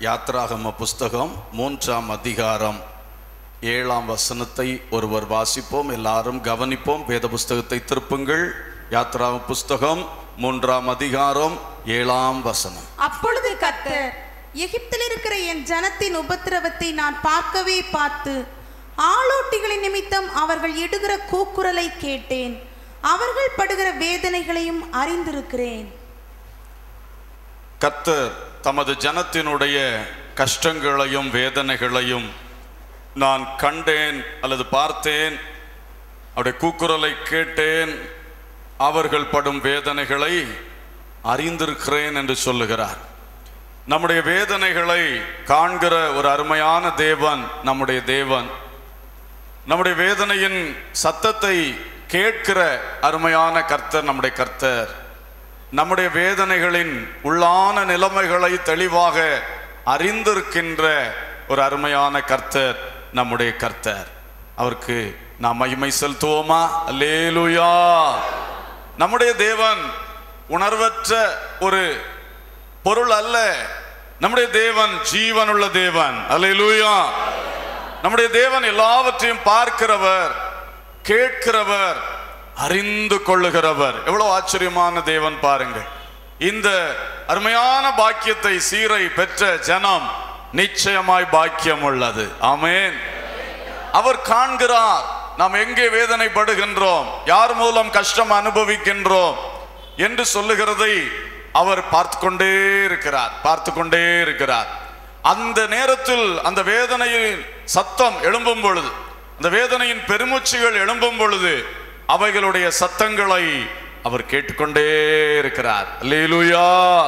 யாத்ராகம புஸ்தகம் மூன்றாம் அதிகாரம் ஏழாம் வசனத்தை ஒருவர் வாசிப்போம் எல்லாரும் கவனிப்போம் வேத புஸ்தகத்தை திருப்புங்கள் யாத்ராகம புஸ்தகம் மூன்றாம் அதிகாரம் ஏழாம் வசனம் அப்பொழுது கர்த்தர் எகிப்தில் இருக்கிற என் ஜனத்தின் உபத்திரவத்தை நான் பார்க்கவே பார்த்து ஆளோட்டிகளின் நிமித்தம் அவர்கள் இடுகிற கூக்குரலை கேட்டேன் அவர்கள் படுகிற வேதனைகளையும் அறிந்திருக்கிறேன் கர்த்தர் தமது ஜனத்தினுடைய கஷ்டங்களையும் வேதனைகளையும் நான் கண்டேன் அல்லது பார்த்தேன் அவருடைய கூக்குரலை கேட்டேன் அவர்கள் படும் வேதனைகளை அறிந்திருக்கிறேன் என்று சொல்லுகிறார் நம்முடைய வேதனைகளை காண்கிற ஒரு அருமையான தேவன் நம்முடைய தேவன் நம்முடைய வேதனையின் சத்தத்தை கேட்கிற அருமையான கர்த்தர் நம்முடைய கர்த்தர் நம்முடைய வேதனைகளின் உள்ளான நிலைமைகளை தெளிவாக அறிந்திருக்கின்ற ஒரு அருமையான கர்த்தர் நம்முடைய கர்த்தர் அவருக்கு நாம் மகிமை செலுத்துவோமா அல்லேலூயா நம்முடைய தேவன் உணர்வற்ற ஒரு பொருள் அல்ல நம்முடைய தேவன் ஜீவனுள்ள தேவன் அல்லேலூயா நம்முடைய தேவன் எல்லாவற்றையும் பார்க்கிறவர் கேட்கிறவர் அறிந்து கொள்ளுகிறவர் எவ்வளவு ஆச்சரியமான தேவன் பாருங்கள் இந்த அருமையான பாக்கியத்தை சீரை பெற்ற ஜனம் நிச்சயமாய் பாக்கியம் உள்ளது ஆமென் அவர் காண்கிறார் நாம் எங்கே வேதனைப்படுகின்றோம் யார் மூலம் கஷ்டம் அனுபவிக்கின்றோம் என்று சொல்லுகிறதை அவர் பார்த்து கொண்டே இருக்கிறார் பார்த்து கொண்டே இருக்கிறார் அந்த நேரத்தில் அந்த வேதனையின் சத்தம் எழும்பும் பொழுது அந்த வேதனையின் பெருமூச்சுகள் எழும்பும் பொழுது அவைகளுடைய சத்தங்களை அவர் கேட்டுக்கொண்டே இருக்கிறார் அல்லேலூயா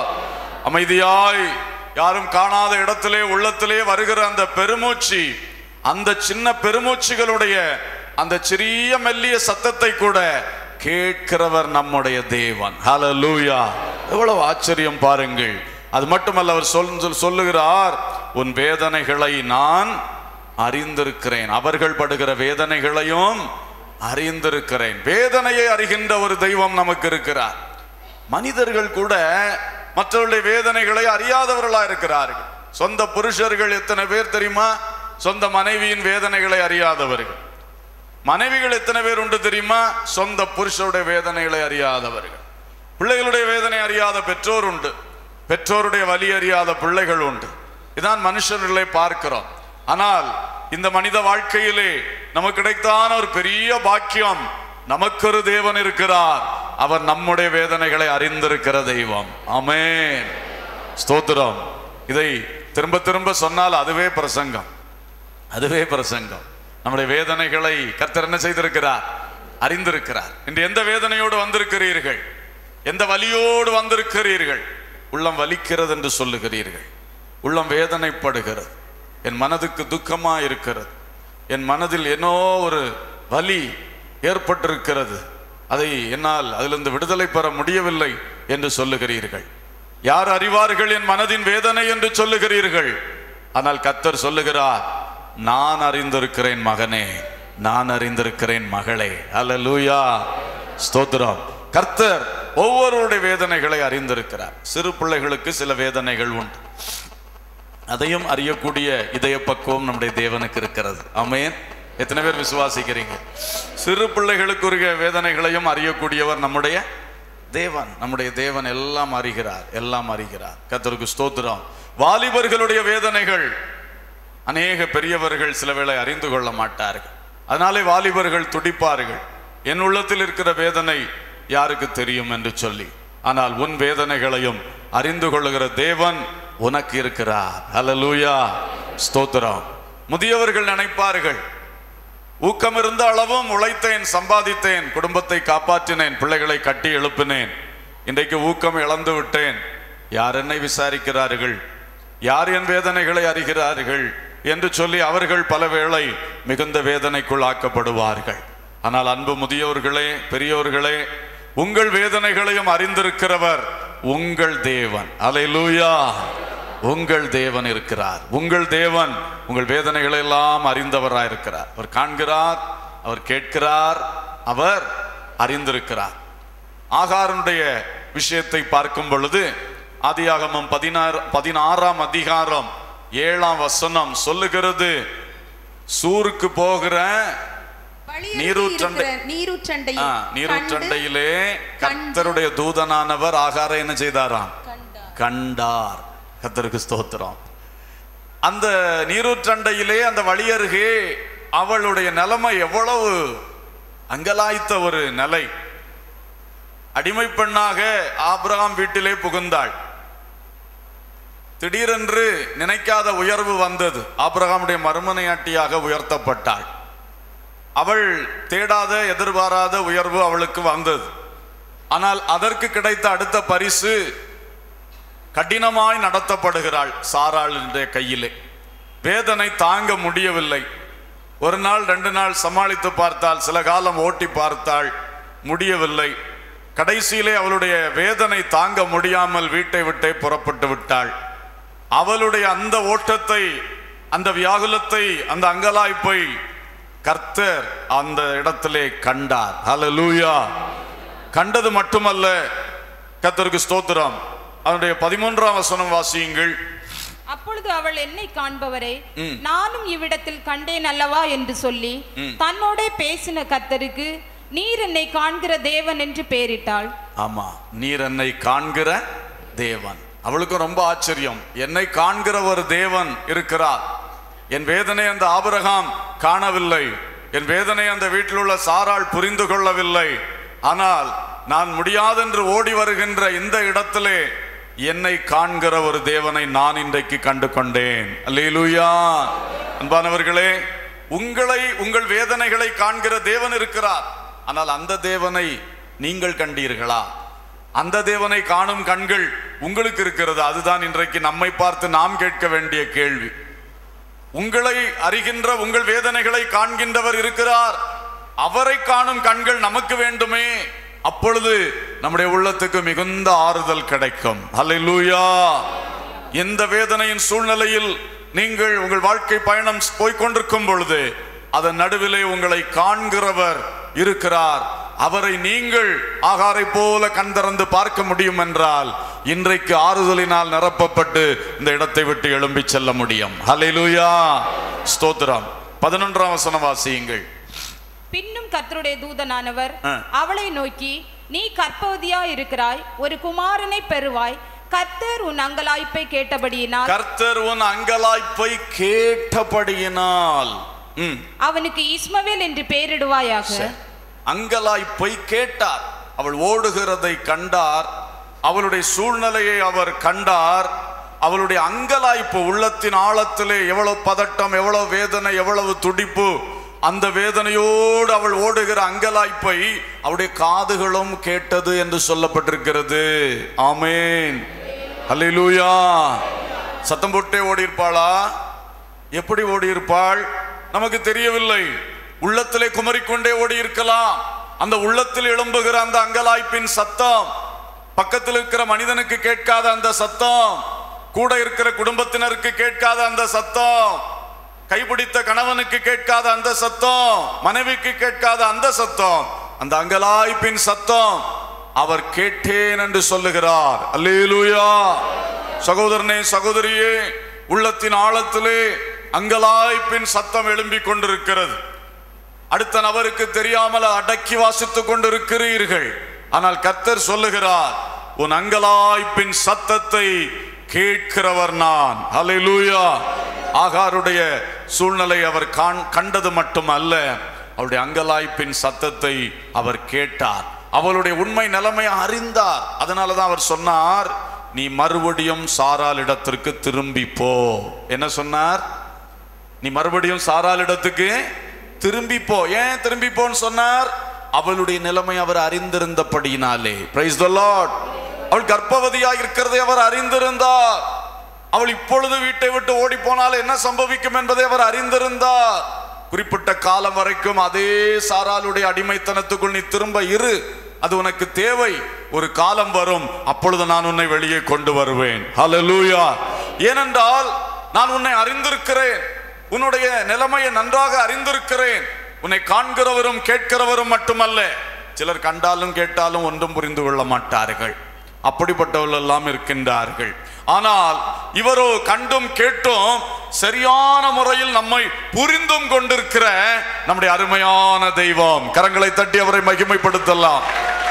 அமைதியாய் யாரும் காணாத இடத்திலே உள்ளத்திலே வருகிற அந்த பெருமூச்சு அந்த சின்ன பெருமூச்சுகளுடைய அந்த சிறிய மெல்லிய சத்தத்தை கூட கேட்கிறவர் நம்முடைய தேவன் ஹalleluya எவ்வளவு ஆச்சரியம் பாருங்கள் அது மட்டுமல்ல அவர் சொல் சொல்லுகிறார் உன் வேதனைகளை நான் அறிந்திருக்கிறேன் அவர்கள் படுகிற வேதனைகளையும் அறிந்திருக்கிறேன் வேதனையை அறிகின்ற ஒரு தெய்வம் நமக்கு இருக்கிறார் மனிதர்கள் கூட மற்றவர்களுடைய வேதனைகளை அறியாதவர்களா இருக்கிறார்கள் சொந்த புருஷர்கள் எத்தனை பேர் தெரியுமா சொந்த மனைவியின் வேதனைகளை அறியாதவர்கள் மனைவிகள் எத்தனை பேர் உண்டு தெரியுமா சொந்த புருஷருடைய வேதனைகளை அறியாதவர்கள் பிள்ளைகளுடைய வேதனை அறியாத பெற்றோர் உண்டு பெற்றோருடைய வலி அறியாத பிள்ளைகள் உண்டு இதான் மனுஷர்களை பார்க்கிறோம் ஆனால் இந்த மனித வாழ்க்கையிலே நமக்கு கிடைத்தான ஒரு பெரிய பாக்கியம் நமக்கு ஒரு தேவன் இருக்கிறார் அவர் நம்முடைய வேதனைகளை அறிந்திருக்கிற தெய்வம் ஆமென் ஸ்தோத்திரம் இதை திரும்ப திரும்ப சொன்னால் அதுவே பிரசங்கம் அதுவே பிரசங்கம் நம்முடைய வேதனைகளை கர்த்தர் என்ன செய்திருக்கிறார் அறிந்திருக்கிறார் இன்று எந்த வேதனையோடு வந்திருக்கிறீர்கள் எந்த வலியோடு வந்திருக்கிறீர்கள் உள்ளம் வலிக்கிறது என்று சொல்லுகிறீர்கள் உள்ளம் வேதனைப்படுகிறது என் மனதுக்கு துக்கமா இருக்கிறது என் மனதில் என்னோ ஒரு வலி ஏற்பட்டிருக்கிறது அதை என்னால் அதிலிருந்து விடுதலை பெற முடியவில்லை என்று சொல்லுகிறீர்கள் யார் அறிவார்கள் என் மனதின் வேதனை என்று சொல்லுகிறீர்கள் ஆனால் கத்தர் சொல்லுகிறார் நான் அறிந்திருக்கிறேன் மகனே நான் அறிந்திருக்கிறேன் மகளே அல்லேலூயா ஸ்தோத்திரம் கர்த்தர் ஒவ்வொருவருடைய வேதனைகளை அறிந்திருக்கிறார் சிறு பிள்ளைகளுக்கு சில வேதனைகள் உண்டு அதையும் அறியக்கூடிய இதய பக்குவம் நம்முடைய தேவனுக்கு இருக்கிறது ஆமென் எத்தனை பேர் விசுவாசிக்கிறீங்க சிறு பிள்ளைகளுக்குரிய வேதனைகளையும் அறியக்கூடியவர் நம்முடைய தேவன் நம்முடைய தேவன் எல்லாம் அறிகிறார் எல்லாம் அறிகிறார் கர்த்தருக்கு ஸ்தோத்திரம் வாலிபர்களுடைய வேதனைகள் அநேக பெரியவர்கள் சில வேளை அறிந்து கொள்ள மாட்டார்கள் அதனாலே வாலிபர்கள் துடிப்பார்கள் என் உள்ளத்தில் இருக்கிற வேதனை யாருக்கு தெரியும் என்று சொல்லி ஆனால் உன் வேதனைகளையும் அறிந்து கொள்ளுகிற தேவன் உனக்கு இருக்கிறார் ஹalleluya ஸ்தோத்திரம் முதியவர்கள் நினைப்பார்கள் ஊக்கம் இருந்த அளவும் உழைத்தேன் சம்பாதித்தேன் குடும்பத்தை காப்பாற்றினேன் பிள்ளைகளை கட்டி எழுப்பினேன் இன்றைக்கு ஊக்கம் இழந்து விட்டேன் யார் என்னை விசாரிக்கிறார்கள் யார் என் வேதனைகளை அறிகிறார்கள் என்று சொல்லி அவர்கள் பல வேளை மிகுந்த வேதனைக்குள் ஆக்கப்படுவார்கள் ஆனால் அன்பு முதியவர்களே பெரியோர்களே உங்கள் வேதனைகளையும் அறிந்திருக்கிறவர் உங்கள் தேவன் அலையிலூயா உங்கள் தேவன் இருக்கிறார் உங்கள் தேவன் உங்கள் வேதனைகளை எல்லாம் அறிந்தவராய் இருக்கிறார் அவர் காண்கிறார் அவர் கேட்கிறார் அவர் அறிந்திருக்கிறார் ஆகாரனுடைய விஷயத்தை பார்க்கும் பொழுது ஆதியாகமம் பதினாறு பதினாறாம் அதிகாரம் ஏழாம் வசனம் சொல்லுகிறது சூருக்கு போகிற வழியருகே நீரூற்றண்டை- இருக்கிற நீரூற்றண்டையை ஆ, கண்டு நீரூற்றண்டையிலே கர்த்தருடைய தூதனானவர் ஆகாரம் என்ன செய்தாராம் கண்டார். கண்டார் கர்த்தருக்கு ஸ்தோத்திரம் அந்த நீரூற்றண்டையிலே அந்த வழியருகே அவளுடைய நிலைமை எவ்வளவு அங்கலாய்த்த ஒரு நிலை அடிமை பெண்ணாக ஆபிரகாம் வீட்டிலே புகுந்தாள் திடீரென்று நினைக்காத உயர்வு வந்தது ஆபிரகாமுடைய மறுமனையாட்டியாக உயர்த்தப்பட்டாள் அவள் தேடாத எதிர்பாராத உயர்வு அவளுக்கு வந்தது ஆனால் அதற்கு கிடைத்த அடுத்த பரிசு கடினமாய் நடத்தப்படுகிறாள் சாராளுடைய கையிலே வேதனை தாங்க முடியவில்லை ஒரு நாள் ரெண்டு நாள் சமாளித்து பார்த்தால் சில காலம் ஓட்டி பார்த்தாள் முடியவில்லை கடைசியிலே அவளுடைய வேதனை தாங்க முடியாமல் வீட்டை விட்டே புறப்பட்டு விட்டாள் அவளுடைய அந்த ஓட்டத்தை அந்த வியாகுலத்தை அந்த அங்கலாய்ப்பை கர்த்தர் அந்த இடத்திலே கண்டார் ஹalleluya கண்டது மட்டுமல்ல கர்த்தருக்கு ஸ்தோத்திரம் அதனுடைய பதிமூன்றாம் வசனம் வாசியுங்கள் அப்பொழுது அவள் என்னை காண்பவரை ம். நானும் இவ்விடத்தில் கண்டேன் அல்லவா என்று சொல்லி தன்னோட பேசின கர்த்தருக்கு நீர் என்னை காண்கிற தேவன் என்று பெயரிட்டாள் ஆமா நீர் என்னை காண்கிற தேவன் அவளுக்கும் ரொம்ப ஆச்சரியம் என்னை காண்கிற ஒரு தேவன் இருக்கிறார் என் வேதனை அந்த ஆபிரகாம் காணவில்லை என் வேதனை அந்த வீட்டில் உள்ள சாராள் புரிந்து கொள்ளவில்லை ஆனால் நான் முடியாதென்று ஓடி வருகின்ற இந்த இடத்திலே என்னை காண்கிற ஒரு தேவனை நான் இன்றைக்கு கண்டு கொண்டேன் அல்லேலூயா அன்பானவர்களே உங்களை உங்கள் வேதனைகளை காண்கிற தேவன் இருக்கிறார் ஆனால் அந்த தேவனை நீங்கள் கண்டீர்களா அந்த தேவனை காணும் கண்கள் உங்களுக்கு இருக்கிறது அதுதான் இன்றைக்கு நம்மை பார்த்து நாம் கேட்க வேண்டிய கேள்வி உங்களை அறிகின்ற உங்கள் வேதனைகளை காண்கின்றவர் இருக்கிறார் அவரை காணும் கண்கள் நமக்கு வேண்டுமே அப்பொழுது நம்முடைய உள்ளத்துக்கு மிகுந்த ஆறுதல் கிடைக்கும் ஹalleluya எந்த வேதனையின் சூழ்நிலையில் நீங்கள் உங்கள் வாழ்க்கை பயணம் போய்க்கொண்டிருக்கும் பொழுது அதன் நடுவிலே உங்களை காண்கிறவர் இருக்கிறார் அவரை நீங்கள் ஆகாரை போல கண் திறந்து பார்க்க முடியும் என்றால் இன்றைக்கு ஆறுதலினால் நிரப்பப்பட்டு இந்த இடத்தை விட்டு எழும்பி செல்ல முடியும் ஹalleluya ஸ்தோத்திரம் பதினொன்றாம் வசனம் வாசியுங்கள் பின்னும் கர்த்தருடைய தூதனானவர் ஆ. அவளை நோக்கி நீ கற்பவதியா இருக்கிறாய் ஒரு குமாரனை பெறுவாய் கர்த்தர் உன் அங்கலாய்ப்பை கேட்டபடியினால் கர்த்தர் உன் அங்கலாய்ப்பை கேட்டபடியினால் ம், அவனுக்கு இஸ்மவேல் என்று பெயரிடுவாயாக அங்கலாய்ப்பை கேட்டார் அவள் ஓடுகிறதை கண்டார் அவளுடைய சூழ்நிலையை அவர் கண்டார் அவளுடைய அங்கலாய்ப்பு உள்ளத்தின் ஆழத்திலே எவ்வளவு பதட்டம் எவ்வளவு வேதனை எவ்வளவு துடிப்பு அந்த வேதனையோடு அவள் ஓடுகிற அங்கலாய்ப்பை அவளுடைய காதுகளும் கேட்டது என்று சொல்லப்பட்டிருக்கிறது ஆமேன் அல்லேலூயா சத்தம் போட்டே ஓடி இருப்பாளா எப்படி ஓடி இருப்பாள் நமக்கு தெரியவில்லை உள்ளத்திலே குமரிக்கொண்டே ஓடி இருக்கலாம் அந்த உள்ளத்தில் எழும்புகிற அந்த அங்கலாய்ப்பின் சத்தம் பக்கத்தில் இருக்கிற மனிதனுக்கு கேட்காத அந்த சத்தம் கூட இருக்கிற குடும்பத்தினருக்கு கேட்காத அந்த சத்தம் கைபிடித்த கணவனுக்கு கேட்காத அந்த சத்தம் மனைவிக்கு கேட்காத அந்த சத்தம் அந்த அங்கலாய்ப்பின் சத்தம் அவர் கேட்டேன் என்று சொல்லுகிறார் அல்லேலூயா சகோதரனே சகோதரியே உள்ளத்தின் ஆழத்திலே அங்கலாய்ப்பின் சத்தம் எழும்பிக் கொண்டிருக்கிறது அடுத்த நபருக்கு தெரியாமல் அடக்கி வாசித்துக் கொண்டிருக்கிறீர்கள் ஆனால் கர்த்தர் சொல்லுகிறார் உன் அங்கலாய்ப்பின் சத்தத்தை கேட்கிறவர் நான் ஹalleluya ஆகாருடைய சூழ்நிலை அவர் காண்- கண்டது மட்டுமல்ல அவருடைய அங்கலாய்ப்பின் சத்தத்தை அவர் கேட்டார் அவளுடைய உண்மை நிலைமை அறிந்தார் அதனால தான் அவர் சொன்னார் நீ மறுபடியும் சாரால் இடத்திற்கு திரும்பி போ என்ன சொன்னார் நீ மறுபடியும் சாரால் இடத்துக்கு திரும்பி போ ஏன் திரும்பி போன்னு சொன்னார் அவளுடைய நிலைமை அவர் அறிந்திருந்தபடியினாலே பிரைஸ் த லார்ட் அவள் கர்ப்பவதியாக இருக்கிறதை அவர் அறிந்திருந்தார் அவள் இப்பொழுது வீட்டை விட்டு ஓடி போனால் என்ன சம்பவிக்கும் என்பதை அவர் அறிந்திருந்தார் குறிப்பிட்ட காலம் வரைக்கும் அதே சாராளுடைய அடிமைத்தனத்துக்குள் நீ திரும்ப இரு அது உனக்கு தேவை ஒரு காலம் வரும் அப்பொழுது நான் உன்னை வெளியே கொண்டு வருவேன் ஹalleluya ஏனென்றால் நான் உன்னை அறிந்திருக்கிறேன் உன்னுடைய நிலைமையை நன்றாக அறிந்திருக்கிறேன் உன்னை காண்கிறவரும் கேட்கிறவரும் மட்டுமல்ல சிலர் கண்டாலும் கேட்டாலும் ஒன்றும் புரிந்து கொள்ள மாட்டார்கள் அப்படிப்பட்டவர்கள் எல்லாம் இருக்கின்றார்கள் ஆனால் இவரோ கண்டும் கேட்டும் சரியான முறையில் நம்மை புரிந்தும் கொண்டிருக்கிற நம்முடைய அருமையான தெய்வம் கரங்களை தட்டி அவரை மகிமைப்படுத்தலாம்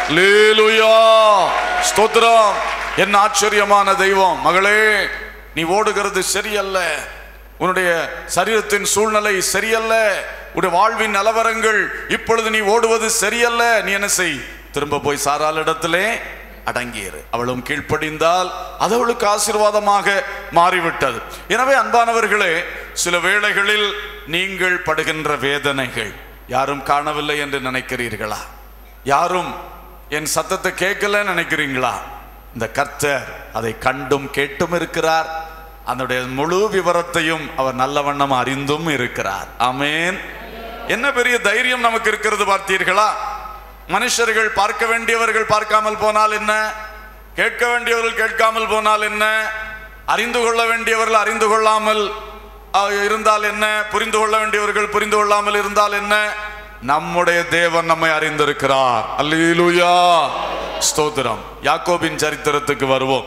லேலுயா ஸ்தோத்திரம் என்ன ஆச்சரியமான தெய்வம் மகளே நீ ஓடுகிறது சரியல்ல உன்னுடைய சரீரத்தின் சூழ்நிலை சரியல்ல உன்னுடைய வாழ்வின் நிலவரங்கள் இப்பொழுது நீ ஓடுவது சரியல்ல நீ என்ன செய் திரும்ப போய் சாரால் இடத்திலே அடங்கியிரு அவளும் கீழ்ப்படிந்தால் அது அவளுக்கு ஆசீர்வாதமாக மாறிவிட்டது எனவே அன்பானவர்களே சில வேளைகளில் நீங்கள் படுகின்ற வேதனைகள் யாரும் காணவில்லை என்று நினைக்கிறீர்களா யாரும் என் சத்தத்தை கேட்கல நினைக்கிறீங்களா இந்த கர்த்தர் அதை கண்டும் கேட்டும் இருக்கிறார் அதனுடைய முழு விவரத்தையும் அவர் நல்லவண்ணம் அறிந்தும் இருக்கிறார் ஆமென் என்ன பெரிய தைரியம் நமக்கு இருக்கிறது பார்த்தீர்களா மனுஷர்கள் பார்க்க வேண்டியவர்கள் பார்க்காமல் போனால் என்ன கேட்க வேண்டியவர்கள் கேட்காமல் போனால் என்ன அறிந்து கொள்ள வேண்டியவர்கள் அறிந்து கொள்ளாமல் அஹ், இருந்தால் என்ன புரிந்து கொள்ள வேண்டியவர்கள் புரிந்து கொள்ளாமல் இருந்தால் என்ன நம்முடைய தேவன் நம்மை அறிந்திருக்கிறார் அல்லேலூயா ஸ்தோத்திரம் யாக்கோபின் சரித்திரத்துக்கு வருவோம்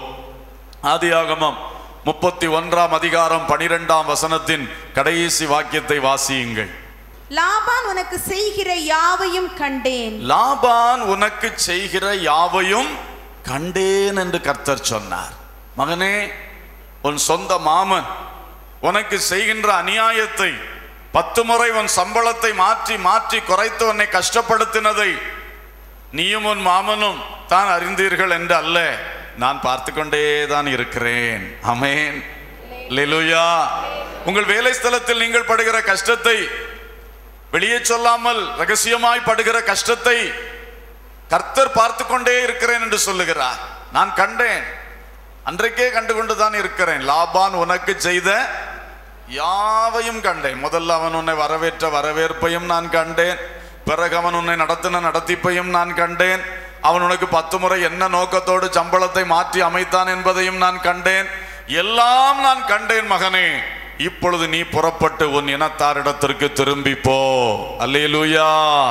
ஆதியாகமம் முப்பத்தி ஒன்றாம் அதிகாரம் பனிரெண்டாம் வசனத்தின் கடைசி வாக்கியத்தை வாசியுங்கள் லாபான் உனக்கு செய்கிற யாவையும் கண்டேன் லாபான் உனக்கு செய்கிற யாவையும் கண்டேன் என்று கர்த்தர் சொன்னார் மகனே உன் சொந்த மாமன் உனக்கு செய்கின்ற அநியாயத்தை பத்து முறை உன் சம்பளத்தை மாற்றி மாற்றி குறைத்து உன்னை கஷ்டப்படுத்தினதை நீயும் உன் மாமனும் தான் அறிந்தீர்கள் என்று அல்ல நான் பார்த்து கொண்டே தான் இருக்கிறேன் அமேன் லெலுயா உங்கள் வேலை ஸ்தலத்தில் நீங்கள் படுகிற கஷ்டத்தை வெளியே சொல்லாமல் ரகசியமாய் படுகிற கஷ்டத்தை கர்த்தர் பார்த்து கொண்டே இருக்கிறேன் என்று சொல்லுகிறார் நான் கண்டேன் அன்றைக்கே கண்டு கொண்டுதான் இருக்கிறேன் லாபான் உனக்கு செய்த யாவையும் கண்டேன் முதல்ல அவன் உன்னை வரவேற்ற வரவேற்பையும் நான் கண்டேன் பிறகு அவன் உன்னை நடத்தின நடத்திப்பையும் நான் கண்டேன் அவன் உனக்கு பத்து முறை என்ன நோக்கத்தோடு சம்பளத்தை மாற்றி அமைத்தான் என்பதையும் நான் கண்டேன் எல்லாம் நான் கண்டேன் மகனே இப்பொழுது நீ புறப்பட்டு உன் இனத்தாரிடத்திற்கு திரும்பி போ அல்லேலூயா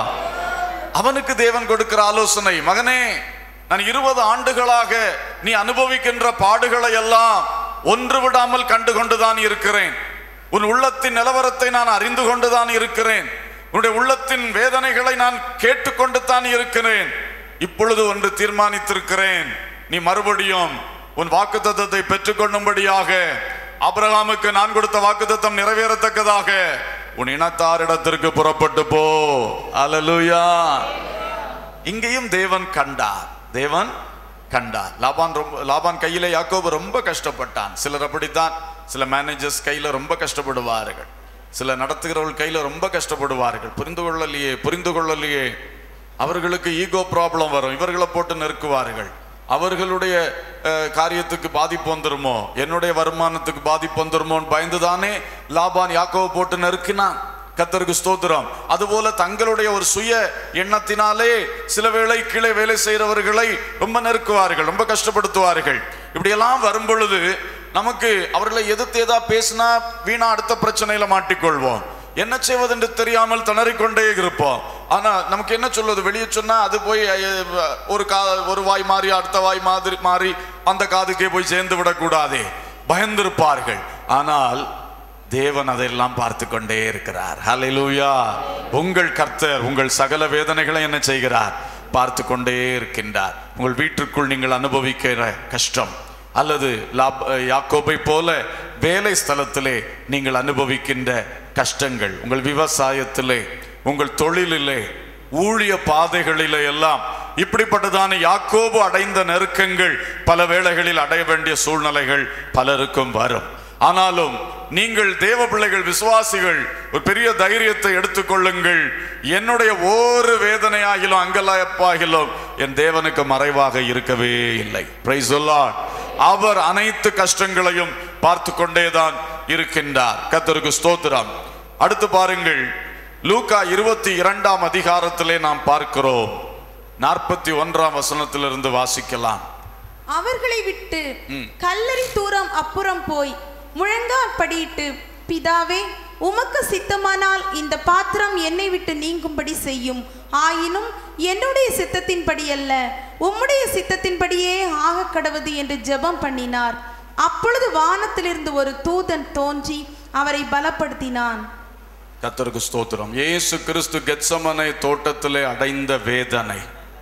அவனுக்கு தேவன் கொடுக்கிற ஆலோசனை மகனே நான் இருபது ஆண்டுகளாக நீ அனுபவிக்கின்ற பாடுகளை எல்லாம் ஒன்று விடாமல் கண்டு கொண்டுதான் இருக்கிறேன் உன் உள்ளத்தின் நிலவரத்தை நான் அறிந்து கொண்டுதான் இருக்கிறேன் உன்னுடைய உள்ளத்தின் வேதனைகளை நான் கேட்டுக்கொண்டு தான் இருக்கிறேன் இப்பொழுது ஒன்று தீர்மானித்திருக்கிறேன் நீ மறுபடியும் உன் வாக்குத்தத்தத்தை பெற்றுக்கொள்ளும்படியாக ஆபிரகாமுக்கு நான் கொடுத்த வாக்குத்தத்தம் நிறைவேறத்தக்கதாக உன் இனத்தாரிடத்திற்கு புறப்பட்டு போ அல்லேலூயா இங்கேயும் தேவன் கண்டார் தேவன் கண்டார் லாபான் ரொம்ப லாபான் கையில யாக்கோபு ரொம்ப கஷ்டப்பட்டான் சிலர் அப்படித்தான் சில மேனேஜர்ஸ் கையில ரொம்ப கஷ்டப்படுவார்கள் சில நடத்துகிறவர்கள் கையில ரொம்ப கஷ்டப்படுவார்கள் புரிந்து கொள்ளலையே புரிந்து கொள்ளலையே அவர்களுக்கு ஈகோ ப்ராப்ளம் வரும் இவர்களை போட்டு நெருக்குவார்கள் அவர்களுடைய அஹ், காரியத்துக்கு பாதிப்பு வந்துருமோ என்னுடைய வருமானத்துக்கு பாதிப்பு வந்துருமோன்னு பயந்துதானே லாபான் யாக்கோவை போட்டு நெருக்கினான் கத்தருக்கு ஸ்தோத்திரம் அதுபோல தங்களுடைய ஒரு சுய எண்ணத்தினாலே சில வேளை கீழே வேலை செய்கிறவர்களை ரொம்ப நெருக்குவார்கள் ரொம்ப கஷ்டப்படுத்துவார்கள் இப்படியெல்லாம் வரும் பொழுது நமக்கு அவர்களை எதிர்த்து ஏதா பேசினா வீணா அடுத்த பிரச்சனையில மாட்டிக்கொள்வோம் என்ன செய்வதென்று தெரியாமல் திணறிக்கொண்டே இருப்போம் ஆனா நமக்கு என்ன சொல்வது வெளியே சொன்னா அது போய் அஹ், ஒரு கா ஒரு வாய் மாறி அடுத்த வாய் மாதிரி மாறி அந்த காதுக்கே போய் சேர்ந்து விடக்கூடாதே பயந்திருப்பார்கள் ஆனால் தேவன் அதையெல்லாம் பார்த்து கொண்டே இருக்கிறார் ஹalleluya உங்கள் கர்த்தர் உங்கள் சகல வேதனைகளை என்ன செய்கிறார் பார்த்து கொண்டே இருக்கின்றார் உங்கள் வீட்டிற்குள் நீங்கள் அனுபவிக்கிற கஷ்டம் அல்லது லாப் யாக்கோபை போல வேலை ஸ்தலத்திலே நீங்கள் அனுபவிக்கின்ற கஷ்டங்கள் உங்கள் விவசாயத்திலே உங்கள் தொழிலிலே ஊழிய பாதைகளிலே எல்லாம் இப்படிப்பட்டதான யாக்கோபு அடைந்த நெருக்கங்கள் பல வேளைகளில் அடைய வேண்டிய சூழ்நிலைகள் பலருக்கும் வரும் ஆனாலும் நீங்கள் தேவ பிள்ளைகள் விசுவாசிகள் ஒரு பெரிய தைரியத்தை எடுத்துக்கொள்ளுங்கள் என்னுடைய ஒரு வேதனையாகிலும் அங்கலாயப்பாகிலும் என் தேவனுக்கு மறைவாக இருக்கவே இல்லை Praise the Lord. அவர் அனைத்து கஷ்டங்களையும் பார்த்து கொண்டேதான் இருக்கின்றார் கர்த்தருக்கு ஸ்தோத்திரம் அடுத்து பாருங்கள் லூக்கா இருபத்தி இரண்டாம் அதிகாரத்திலே நாம் பார்க்கிறோம் நாற்பத்தி ஒன்றாம் வசனத்திலிருந்து வாசிக்கலாம் அவர்களை விட்டு கல்லறி தூரம் அப்புறம் போய் முழங்கால் படியிட்டு பிதாவே உமக்கு சித்தமானால் இந்த பாத்திரம் என்னை விட்டு நீங்கும்படி செய்யும் ஆயினும் என்னுடைய சித்தத்தின்படி அல்ல உம்முடைய சித்தத்தின்படியே ஆக கடவுது என்று ஜெபம் பண்ணினார் அப்பொழுது வானத்திலிருந்து ஒரு தூதன் தோன்றி அவரை பலப்படுத்தினான் கத்தருக்கு ஸ்தோத்திரம் இயேசு கிறிஸ்து கெத்சமனை தோட்டத்திலே அடைந்த வேதனை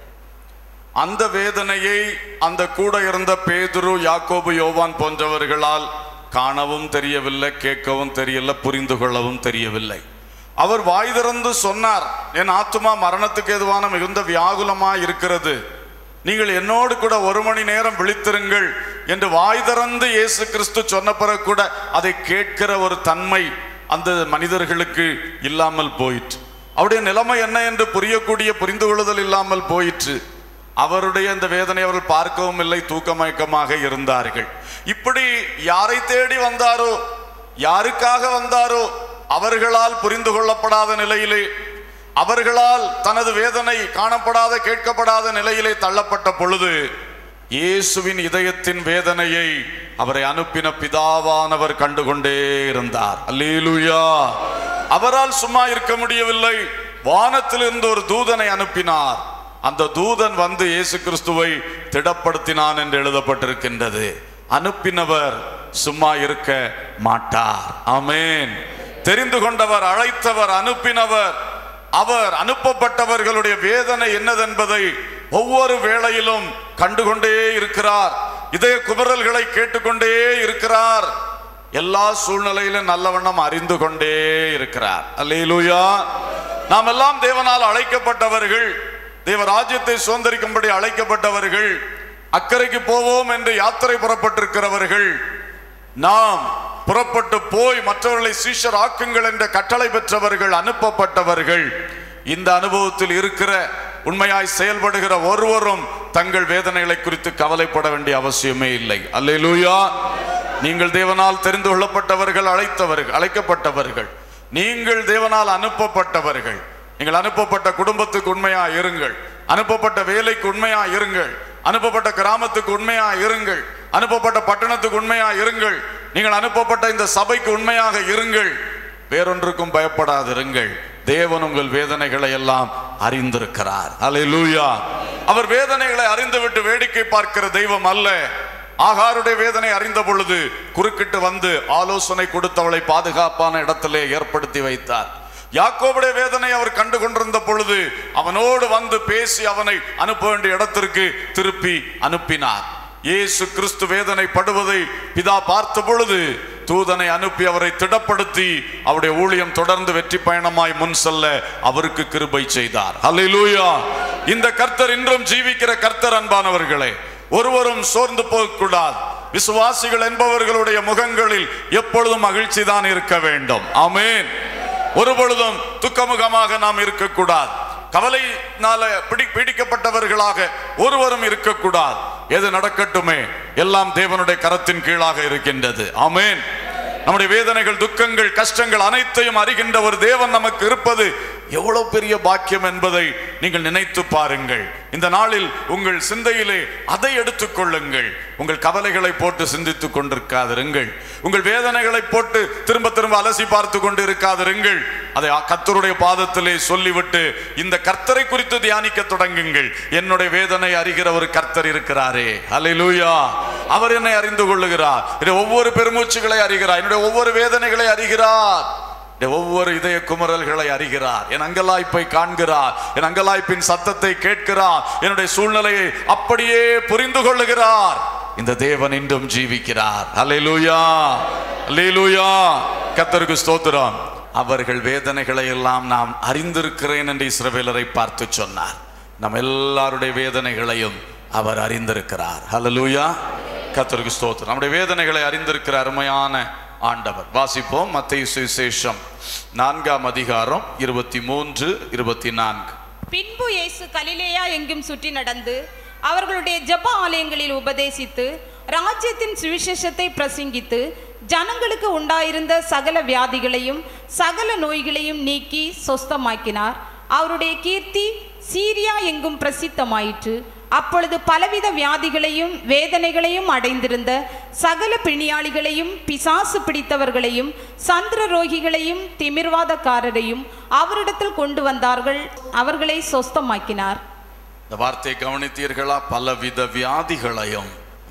அந்த வேதனையை அந்த கூட இருந்த பேதுரு யாக்கோபு யோவான் போன்றவர்களால் காணவும் தெரியவில்லை கேட்கவும் தெரியல புரிந்து கொள்ளவும் தெரியவில்லை அவர் வாய் திறந்து சொன்னார் என் ஆத்துமா மரணத்துக்கு எதுவான மிகுந்த வியாகுலமா இருக்கிறது நீங்கள் என்னோடு கூட ஒரு மணி நேரம் விழித்திருங்கள் என்று வாய் திறந்து இயேசு கிறிஸ்து சொன்ன பிறகு கூட அதை கேட்கிற ஒரு தன்மை அந்த மனிதர்களுக்கு இல்லாமல் போயிற்று அவருடைய நிலைமை என்ன என்று புரியக்கூடிய புரிந்து கொள்ளுதல் இல்லாமல் போயிற்று அவருடைய இந்த வேதனை அவர்கள் பார்க்கவும் இல்லை தூக்கமயக்கமாக இருந்தார்கள் இப்படி யாரை தேடி வந்தாரோ யாருக்காக வந்தாரோ அவர்களால் புரிந்து கொள்ளப்படாத நிலையிலே அவர்களால் தனது வேதனை காணப்படாத கேட்கப்படாத நிலையிலே தள்ளப்பட்ட பொழுது இயேசுவின் இதயத்தின் வேதனையை அவரை அனுப்பின பிதாவானவர் கண்டுகொண்டே இருந்தார் அல்லேலூயா அவரால் சும்மா இருக்க முடியவில்லை வானத்திலிருந்து ஒரு தூதனை அனுப்பினார் அந்த தூதன் வந்து இயேசு கிறிஸ்துவை திடப்படுத்தினான் என்று எழுதப்பட்டிருக்கின்றது அனுப்பினவர் சும்மா இருக்க மாட்டார் ஆமென் தெரிந்து கொண்டவர் அழைத்தவர் அனுப்பினவர் அவர் அனுப்பப்பட்டவர்களுடைய வேதனை என்னதென்பதை ஒவ்வொரு வேளையிலும் கண்டுகொண்டே இருக்கிறார் இதய குமரல்களை கேட்டுக்கொண்டே இருக்கிறார் எல்லா சூழ்நிலையிலும் நல்லவண்ணம் அறிந்து கொண்டே இருக்கிறார் அல்லேலூயா நாம் எல்லாம் தேவனால் அழைக்கப்பட்டவர்கள் தேவ ராஜ்யத்தை சுதந்திரிக்கும்படி அழைக்கப்பட்டவர்கள் அக்கறைக்கு போவோம் என்று யாத்திரை புறப்பட்டிருக்கிறவர்கள் நாம் புறப்பட்டு போய் மற்றவர்களை சீஷர் ஆக்குங்கள் என்ற கட்டளை பெற்றவர்கள் அனுப்பப்பட்டவர்கள் இந்த அனுபவத்தில் இருக்கிற உண்மையாய் செயல்படுகிற ஒருவரும் தங்கள் வேதனைகளை குறித்து கவலைப்பட வேண்டிய அவசியமே இல்லை அல்லேலூயா நீங்கள் தேவனால் தெரிந்து கொள்ளப்பட்டவர்கள் அழைத்தவர்கள் அழைக்கப்பட்டவர்கள் நீங்கள் தேவனால் அனுப்பப்பட்டவர்கள் நீங்கள் அனுப்பப்பட்ட குடும்பத்துக்கு உண்மையா இருங்கள் அனுப்பப்பட்ட வேலைக்கு உண்மையா இருங்கள் அனுப்பப்பட்ட கிராமத்துக்கு உண்மையா இருங்கள் அனுப்பப்பட்ட பட்டணத்துக்கு உண்மையா இருங்கள் நீங்கள் அனுப்பப்பட்ட இந்த சபைக்கு உண்மையாக இருங்கள் வேறொன்றுக்கும் பயப்படாதிருங்கள் தேவன் உங்கள் வேதனைகளை எல்லாம் அறிந்திருக்கிறார் அல்லேலூயா அவர் வேதனைகளை அறிந்துவிட்டு வேடிக்கை பார்க்கிற தெய்வம் அல்ல ஆகாருடைய வேதனை அறிந்த பொழுது குறுக்கிட்டு வந்து ஆலோசனை கொடுத்தவளை பாதுகாப்பான இடத்திலே ஏற்படுத்தி வைத்தார் யாக்கோபுடைய வேதனை அவர் கண்டு கொண்டிருந்த பொழுது அவனோடு வந்து பேசி அவனை அனுப்ப வேண்டிய இடத்திற்கு திருப்பி அனுப்பினார் இயேசு கிறிஸ்து வேதனை படுவதை பிதா பார்த்த பொழுது தூதனை அனுப்பி அவரை திடப்படுத்தி அவருடைய ஊழியம் தொடர்ந்து வெற்றி பயணமாய் முன் செல்ல அவருக்கு கிருபை செய்தார் அல்லேலூயா இந்த கர்த்தர் இன்றும் ஜீவிக்கிற கர்த்தர் அன்பானவர்களே ஒருவரும் சோர்ந்து போகக்கூடாது விசுவாசிகள் என்பவர்களுடைய முகங்களில் எப்பொழுதும் மகிழ்ச்சி தான் இருக்க வேண்டும் ஆமென் ஒரு பொழுதும் துக்கமுகமாக நாம் இருக்கக்கூடாது கவலைனால பிடி பீடிக்கப்பட்டவர்களாக ஒருவரும் இருக்கக்கூடாது எது நடக்கட்டுமே எல்லாம் தேவனுடைய கரத்தின் கீழாக இருக்கின்றது ஆமென் நம்முடைய வேதனைகள் துக்கங்கள் கஷ்டங்கள் அனைத்தையும் அறிகின்ற ஒரு தேவன் நமக்கு இருப்பது எவ்வளவு பெரிய பாக்கியம் என்பதை நீங்கள் நினைத்து பாருங்கள் இந்த நாளில் உங்கள் சிந்தையிலே அதை எடுத்துக்கொள்ளுங்கள் உங்கள் கவலைகளை போட்டு சிந்தித்துக் கொண்டிருக்காதிருங்கள் உங்கள் வேதனைகளை போட்டு திரும்ப திரும்ப அலசி பார்த்து கொண்டு இருக்காதிருங்கள் அதை கர்த்தருடைய பாதத்திலே சொல்லிவிட்டு இந்த கர்த்தரை குறித்து தியானிக்க தொடங்குங்கள் என்னுடைய வேதனை அறிகிற ஒரு கர்த்தர் இருக்கிறாரே அல்லேலூயா அவர் என்னை அறிந்து கொள்ளுகிறார் என்னுடைய ஒவ்வொரு பெருமூச்சுகளை அறிகிறார் என்னுடைய ஒவ்வொரு வேதனைகளை அறிகிறார் என்னுடைய ஒவ்வொரு இதய குமரல்களை அறிகிறார் என் அங்கலாய்ப்பை காண்கிறார் என் அங்கலாய்ப்பின் சத்தத்தை கேட்கிறார் என்னுடைய சூழ்நிலையை அப்படியே புரிந்து கொள்ளுகிறார் இந்த தேவன் இன்றும் ஜீவிக்கிறார் அல்லேலூயா அல்லேலூயா கத்தருக்கு ஸ்தோத்திரம் அவர்கள் வேதனைகளை எல்லாம் நாம் அறிந்திருக்கிறேன் என்று இஸ்ரவேலரை பார்த்து சொன்னார் நம் எல்லாருடைய வேதனைகளையும் அவர் அறிந்திருக்கிறார் ஹalleluya கத்தருக்கு ஸ்தோத்திரம் நம்முடைய வேதனைகளை அறிந்திருக்கிற அருமையான ஆண்டவர் வாசிப்போம் மத்திய சுவிசேஷம் நான்காம் அதிகாரம் இருபத்தி மூன்று இருபத்தி நான்கு பின்பு இயேசு கலிலேயா எங்கும் சுற்றி நடந்து அவர்களுடைய ஜெப ஆலயங்களில் உபதேசித்து ராஜ்யத்தின் சுவிசேஷத்தை பிரசங்கித்து ஜனங்களுக்கு உண்டாயிருந்த சகல வியாதிகளையும் சகல நோய்களையும் நீக்கி சொஸ்தமாக்கினார் அவருடைய கீர்த்தி சீரியா எங்கும் பிரசித்தமாயிற்று அப்பொழுது பலவித வியாதிகளையும் வேதனைகளையும் அடைந்திருந்த சகல பிணியாளிகளையும் பிசாசு பிடித்தவர்களையும் சந்திர ரோகிகளையும் திமிர்வாதக்காரரையும் அவரிடத்தில் கொண்டு வந்தார்கள் அவர்களை சொஸ்தமாக்கினார் இந்த வார்த்தையை கவனித்தீர்களா பலவித வியாதிகளையும்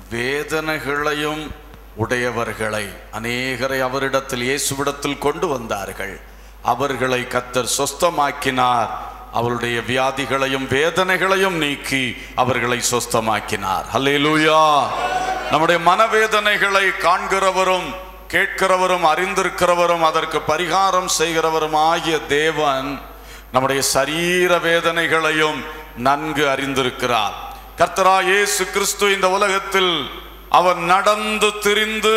வேதனைகளையும் உடையவர்களை அநேகரை அவரிடத்தில் இயேசுவிடத்தில் கொண்டு வந்தார்கள் அவர்களை கத்தர் சொஸ்தமாக்கினார் அவருடைய வியாதிகளையும் வேதனைகளையும் நீக்கி அவர்களை சொஸ்தமாக்கினார் ஹல்லேலூயா நம்முடைய மனவேதனைகளை காண்கிறவரும் கேட்கிறவரும் அறிந்திருக்கிறவரும் அதற்கு பரிகாரம் செய்கிறவரும் ஆகிய தேவன் நம்முடைய சரீர வேதனைகளையும் நன்கு அறிந்திருக்கிறார் கர்த்தரா இயேசு கிறிஸ்து இந்த உலகத்தில் அவர் நடந்து திரிந்து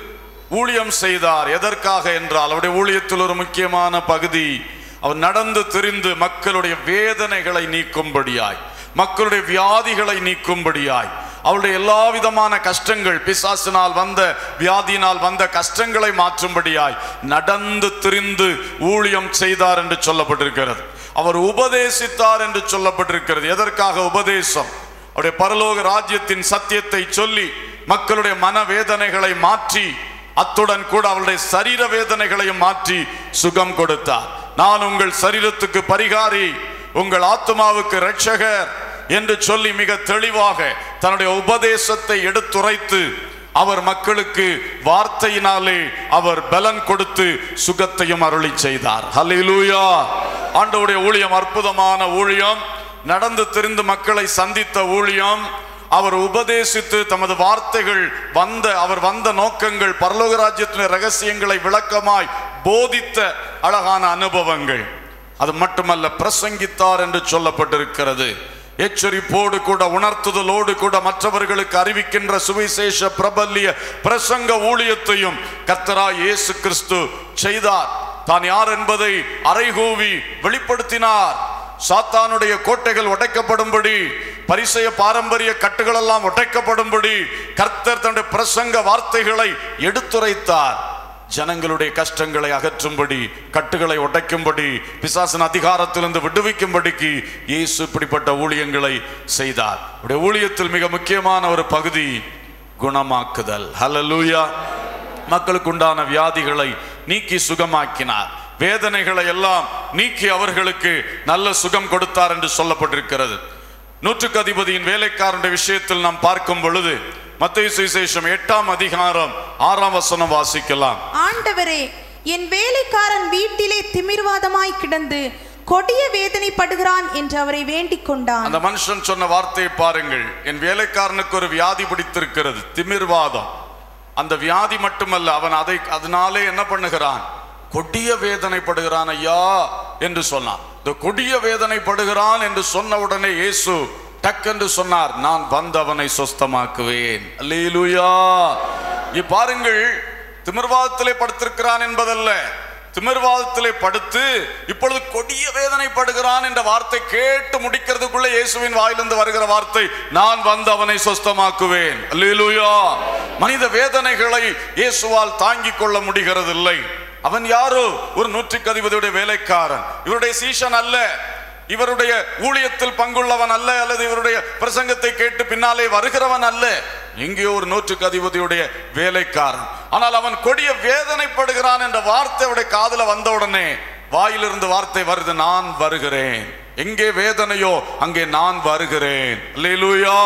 ஊழியம் செய்தார் எதற்காக என்றால் அவருடைய ஊழியத்தில் ஒரு முக்கியமான பகுதி அவர் நடந்து திரிந்து மக்களுடைய வேதனைகளை நீக்கும்படியாய் மக்களுடைய வியாதிகளை நீக்கும்படியாய் அவருடைய எல்லா விதமான கஷ்டங்கள் பிசாசினால் வந்த வியாதியினால் வந்த கஷ்டங்களை மாற்றும்படியாய் நடந்து திரிந்து ஊழியம் செய்தார் என்று சொல்லப்பட்டிருக்கிறது அவர் உபதேசித்தார் என்று சொல்லப்பட்டிருக்கிறது எதற்காக உபதேசம் அவருடைய பரலோக ராஜ்யத்தின் சத்தியத்தை சொல்லி மக்களுடைய மனவேதனைகளை மாற்றி அத்துடன் கூட அவருடைய சரீர வேதனைகளையும் மாற்றி சுகம் கொடுத்தார் நான் உங்கள் சரீரத்துக்கு பரிகாரி உங்கள் ஆத்மாவுக்கு இரட்சகர் என்று சொல்லி மிக தெளிவாக தன்னுடைய உபதேசத்தை எடுத்துரைத்து அவர் மக்களுக்கு வார்த்தையினாலே அவர் பலன் கொடுத்து சுகத்தையும் அருளி செய்தார் ஹல்லேலூயா ஆண்டவருடைய ஊழியம் அற்புதமான ஊழியம் நடந்து தெரிந்து மக்களை சந்தித்த ஊழியம் அவர் உபதேசித்து தமது வார்த்தைகள் வந்த அவர் வந்த நோக்கங்கள் பரலோக ராஜ்யத்தின் ரகசியங்களை விளக்கமாய் போதித்த அழகான அனுபவங்கள் அது மட்டுமல்ல பிரசங்கித்தார் என்று சொல்லப்பட்டிருக்கிறது எச்சரிப்போடு கூட உணர்த்துதலோடு கூட மற்றவர்களுக்கு அறிவிக்கின்ற சுவிசேஷ பிரபல்ய பிரசங்க ஊழியத்தையும் கர்த்தரா இயேசு கிறிஸ்து செய்தார் தான் யார் என்பதை அறைகூவி வெளிப்படுத்தினார் சாத்தானுடைய கோட்டைகள் உடைக்கப்படும்படி பரிசெய பாரம்பரிய கட்டுகள் எல்லாம் உடைக்கப்படும்படி கர்த்தர் தன்னுடைய பிரசங்க வார்த்தைகளை எடுத்துரைத்தார் ஜனங்களுடைய கஷ்டங்களை அகற்றும்படி கட்டுகளை உடைக்கும்படி பிசாசின் அதிகாரத்திலிருந்து விடுவிக்கும்படிக்கு இயேசு இப்படிப்பட்ட ஊழியங்களை செய்தார் அவருடைய ஊழியத்தில் மிக முக்கியமான ஒரு பகுதி குணமாக்குதல் ஹalleluya மக்களுக்கு உண்டான வியாதிகளை நீக்கி சுகமாக்கினார் வேதனைகளை எல்லாம் நீக்கி அவர்களுக்கு நல்ல சுகம் கொடுத்தார் என்று சொல்லப்பட்டிருக்கிறது நூற்றுக்கு அதிபதியின் வேலைக்காரனுடைய விஷயத்தில் நாம் பார்க்கும் பொழுது மத்திய சுவிசேஷம் எட்டாம் அதிகாரம் ஆறாம் வசனம் வாசிக்கலாம் ஆண்டவரே என் வேலைக்காரன் வீட்டிலே திமிர்வாதமாய் கிடந்து கொடிய வேதனைப்படுகிறான் என்று அவரை வேண்டிக் கொண்டான் அந்த மனுஷன் சொன்ன வார்த்தையை பாருங்கள் என் வேலைக்காரனுக்கு ஒரு வியாதி பிடித்திருக்கிறது திமிர்வாதம் அந்த வியாதி மட்டுமல்ல அவன் அதை அதனாலே என்ன பண்ணுகிறான் கொடிய வேதனைப்படுகிறான் ஐயா என்று சொன்னான் இந்த கொடிய வேதனைப்படுகிறான் என்று சொன்ன உடனே இயேசு டக்கென்று சொன்னார் நான் வந்தவனை சொஸ்தமாக்குவேன் அல்லேலூயா இங்க பாருங்கள் திமிர்வாதத்திலே படுத்திருக்கிறான் என்பதல்ல திமிர்வாதத்திலே படுத்து இப்பொழுது கொடிய வேதனைப்படுகிறான் என்ற வார்த்தை கேட்டு முடிக்கிறதுக்குள்ள இயேசுவின் வாயிலிருந்து வருகிற வார்த்தை நான் வந்து அவனை சொஸ்தமாக்குவேன் அல்லேலூயா மனித வேதனைகளை இயேசுவால் தாங்கிக் கொள்ள முடிகிறதில்லை அவன் யாரோ ஒரு நூற்றுக்கு அதிபதியுடைய வேலைக்காரன் இவருடைய சீஷன் அல்ல இவருடைய ஊழியத்தில் பங்குள்ளவன் அல்ல அல்லது இவருடைய பிரசங்கத்தை கேட்டு பின்னாலே வருகிறவன் அல்ல எங்கேயோ ஒரு நூற்றுக்கு அதிபதியுடைய வேலைக்காரன் ஆனால் அவன் கொடிய வேதனைப்படுகிறான் என்ற வார்த்தை அவருடைய காதுல வந்த உடனே வாயிலிருந்து வார்த்தை வருது நான் வருகிறேன் எங்கே வேதனையோ அங்கே நான் வருகிறேன் அல்லேலூயா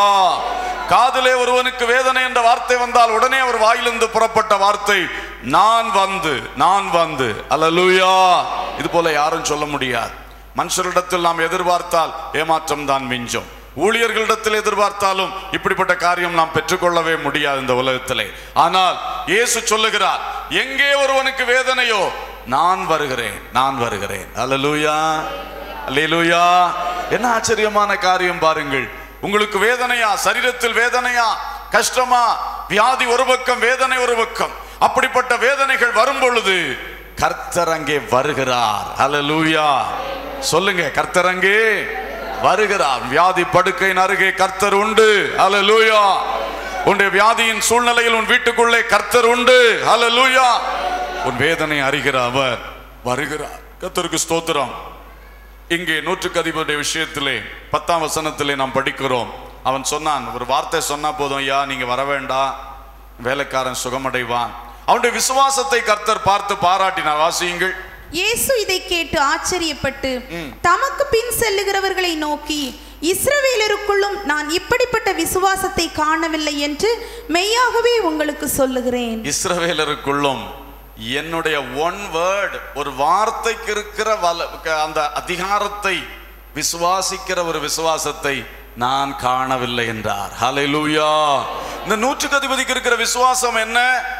காதிலே ஒருவனுக்கு வேதனை என்ற வார்த்தை வந்தால் உடனே அவர் வாயிலிருந்து புறப்பட்ட வார்த்தை நான் வந்து நான் வந்து அல்லேலூயா இது போல யாரும் சொல்ல முடியாது மனுஷரிடத்தில் நாம் எதிர்பார்த்தால் ஏமாற்றம் தான் மிஞ்சும் ஊழியர்களிடத்தில் எதிர்பார்த்தாலும் இப்படிப்பட்ட காரியம் நாம் பெற்றுக்கொள்ளவே முடியாது இந்த உலகத்திலே ஆனால் இயேசு சொல்லுகிறார் எங்கே ஒருவனுக்கு வேதனையோ நான் வருகிறேன் நான் வருகிறேன் அல்லேலூயா அல்லேலூயா என்ன ஆச்சரியமான காரியம் பாருங்கள் உங்களுக்கு வேதனையா சரீரத்தில் வேதனையா கஷ்டமா வியாதி ஒரு பக்கம் வேதனை ஒரு பக்கம் அப்படிப்பட்ட வேதனைகள் வரும் பொழுது கர்த்தர் அங்கே வருகிறார் அல்லேலூயா சொல்லுங்க கர்த்தர் அங்கே வருகிறார் வியாதி படுக்கையின் அருகே கர்த்தர் உண்டு அல்லேலூயா உன்னுடைய வியாதியின் சூழ்நிலையில் உன் வீட்டுக்குள்ளே கர்த்தர் உண்டு அல்லேலூயா உன் வேதனை அறிகிற அவர் வருகிறார் கர்த்தருக்கு ஸ்தோத்திரம் இங்கே நூற்றுக்கு அதிபருடைய விஷயத்திலே பத்தாம் வசனத்திலே நாம் படிக்கிறோம் அவன் சொன்னான் ஒரு வார்த்தை சொன்னா போதும் ஐயா நீங்க வர வேண்டாம் வேலைக்காரன் சுகமடைவான் அவனுடைய விசுவாசத்தை கர்த்தர் பார்த்து பாராட்டினார் வாசியுங்கள் இயேசு இதை கேட்டு ஆச்சரியப்பட்டு தமக்கு பின் செல்லுகிறவர்களை நோக்கி இஸ்ரவேலருக்குள்ளும் நான் இப்படிப்பட்ட விசுவாசத்தை காணவில்லை என்று மெய்யாகவே உங்களுக்கு சொல்லுகிறேன் இஸ்ரவேலருக்குள்ளும் என்னுடைய ஒன் வேர்ட் ஒரு வார்த்தைக்கு இருக்கிற வல க- அந்த அதிகாரத்தை விசுவாசிக்கிற ஒரு விசுவாசத்தை நான் காணவில்லை என்றார் ஹalleluya இந்த நூற்றுக்கு அதிபதிக்கு இருக்கிற விசுவாசம் என்ன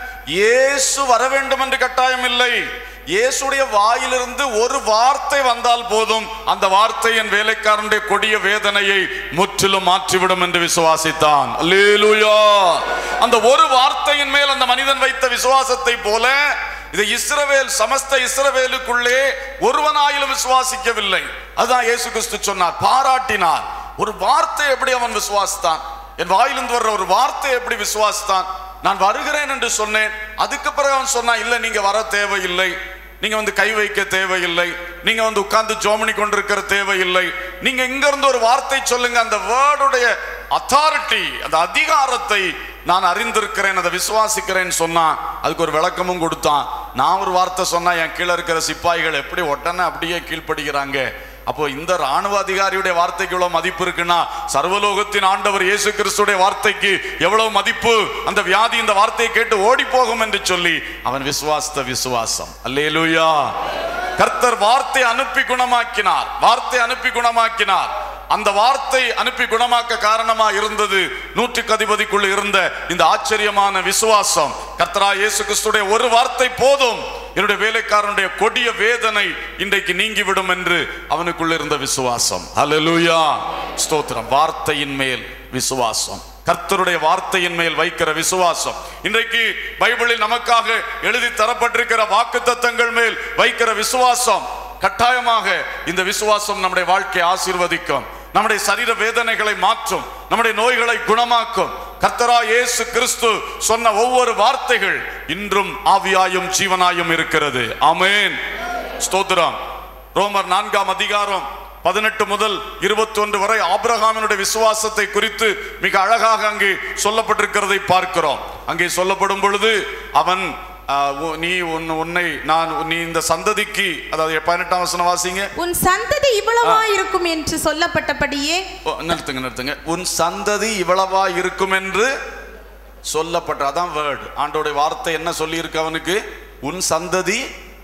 இயேசு வர வேண்டும் என்று கட்டாயம் இல்லை இயேசுடைய வாயிலிருந்து ஒரு வார்த்தை வந்தால் போதும் அந்த வார்த்தை என் வேலைக்காரனுடைய கொடிய வேதனையை முற்றிலும் மாற்றிவிடும் என்று விசுவாசித்தான் அல்லேலூயா அந்த ஒரு வார்த்தையின் மேல் அந்த மனிதன் வைத்த விசுவாசத்தை போல இது இஸ்ரவேல் சமஸ்த இஸ்ரவேலுக்குள்ளே ஒருவனாயிலும் விசுவாசிக்கவில்லை அதான் இயேசு கிறிஸ்து சொன்னார் பாராட்டினார் ஒரு வார்த்தை எப்படி அவன் விசுவாசித்தான் என் வாயிலிருந்து வர்ற ஒரு வார்த்தை எப்படி விசுவாசித்தான் நான் வருகிறேன் என்று சொன்னேன் அதுக்கு பிறகு அவன் சொன்னான் இல்ல நீங்க வர தேவையில்லை நீங்க வந்து கை வைக்க தேவையில்லை நீங்க வந்து உட்கார்ந்து ஜோமனி கொண்டிருக்கிற தேவையில்லை நீங்க இங்க இருந்து ஒரு வார்த்தை சொல்லுங்க அந்த வேர்டுடைய அத்தாரிட்டி அந்த அதிகாரத்தை நான் அறிந்திருக்கிறேன் அதை விசுவாசிக்கிறேன்னு சொன்னான் அதுக்கு ஒரு விளக்கமும் கொடுத்தான் நான் ஒரு வார்த்தை சொன்னா என் கீழே இருக்கிற சிப்பாய்கள் எப்படி உடனே அப்படியே கீழ்ப்படுகிறாங்க அப்போ இந்த ராணுவ அதிகாரியுடைய வார்த்தைக்கு எவ்வளவு மதிப்பு இருக்குன்னா சர்வலோகத்தின் ஆண்டவர் இயேசு கிறிஸ்துடைய வார்த்தைக்கு எவ்வளவு மதிப்பு அந்த வியாதி இந்த வார்த்தையை கேட்டு ஓடி போகும் என்று சொல்லி அவன் விசுவாசித்த விசுவாசம் அல்லேலூயா கர்த்தர் வார்த்தை அனுப்பி குணமாக்கினார் வார்த்தை அனுப்பி குணமாக்கினார் அந்த வார்த்தை அனுப்பி குணமாக்க காரணமா இருந்தது நூற்றுக்கு அதிபதிக்குள் இருந்த இந்த ஆச்சரியமான விசுவாசம் கர்த்தரா இயேசு கிறிஸ்துடைய ஒரு வார்த்தை போதும் என்னுடைய வேலைக்காரனுடைய கொடிய வேதனை இன்றைக்கு நீங்கிவிடும் என்று அவனுக்குள்ள இருந்த விசுவாசம் அல்லேலூயா ஸ்தோத்திரம் வார்த்தையின் மேல் விசுவாசம் கர்த்தருடைய வார்த்தையின் மேல் வைக்கிற விசுவாசம் இன்றைக்கு பைபிளில் நமக்காக எழுதி தரப்பட்டிருக்கிற வாக்கு தத்தங்கள் மேல் வைக்கிற விசுவாசம் கட்டாயமாக இந்த விசுவாசம் நம்முடைய வாழ்க்கையை ஆசீர்வதிக்கும் நம்முடைய சரீர வேதனைகளை மாற்றும் நம்முடைய நோய்களை குணமாக்கும் கர்த்தரா இயேசு கிறிஸ்து சொன்ன ஒவ்வொரு வார்த்தைகள் இன்றும் ஆவியாயும் ஜீவனாயும் இருக்கிறது ஆமென் ஸ்தோத்திரம் ரோமர் நான்காம் அதிகாரம் பதினெட்டு முதல் இருபத்தி ஒன்று வரை ஆபிரகாமினுடைய விசுவாசத்தை குறித்து மிக அழகாக அங்கே சொல்லப்பட்டிருக்கிறதை பார்க்கிறோம் அங்கே சொல்லப்படும் பொழுது அவன் ஆ, உ- நீ உன் உன்னை நான் நீ இந்த சந்ததிக்கு அதாவது பதினெட்டாம் வசனம் வாசிங்க உன் சந்ததி இவ்வளவா இருக்கும் என்று சொல்லப்பட்டபடியே ஓ, நிறுத்துங்க நிறுத்துங்க உன் சந்ததி இவ்வளவா இருக்கும் என்று சொல்லப்பட்ட அதான் வேர்டு ஆண்டோடைய வார்த்தை என்ன சொல்லியிருக்கு அவனுக்கு உன் சந்ததி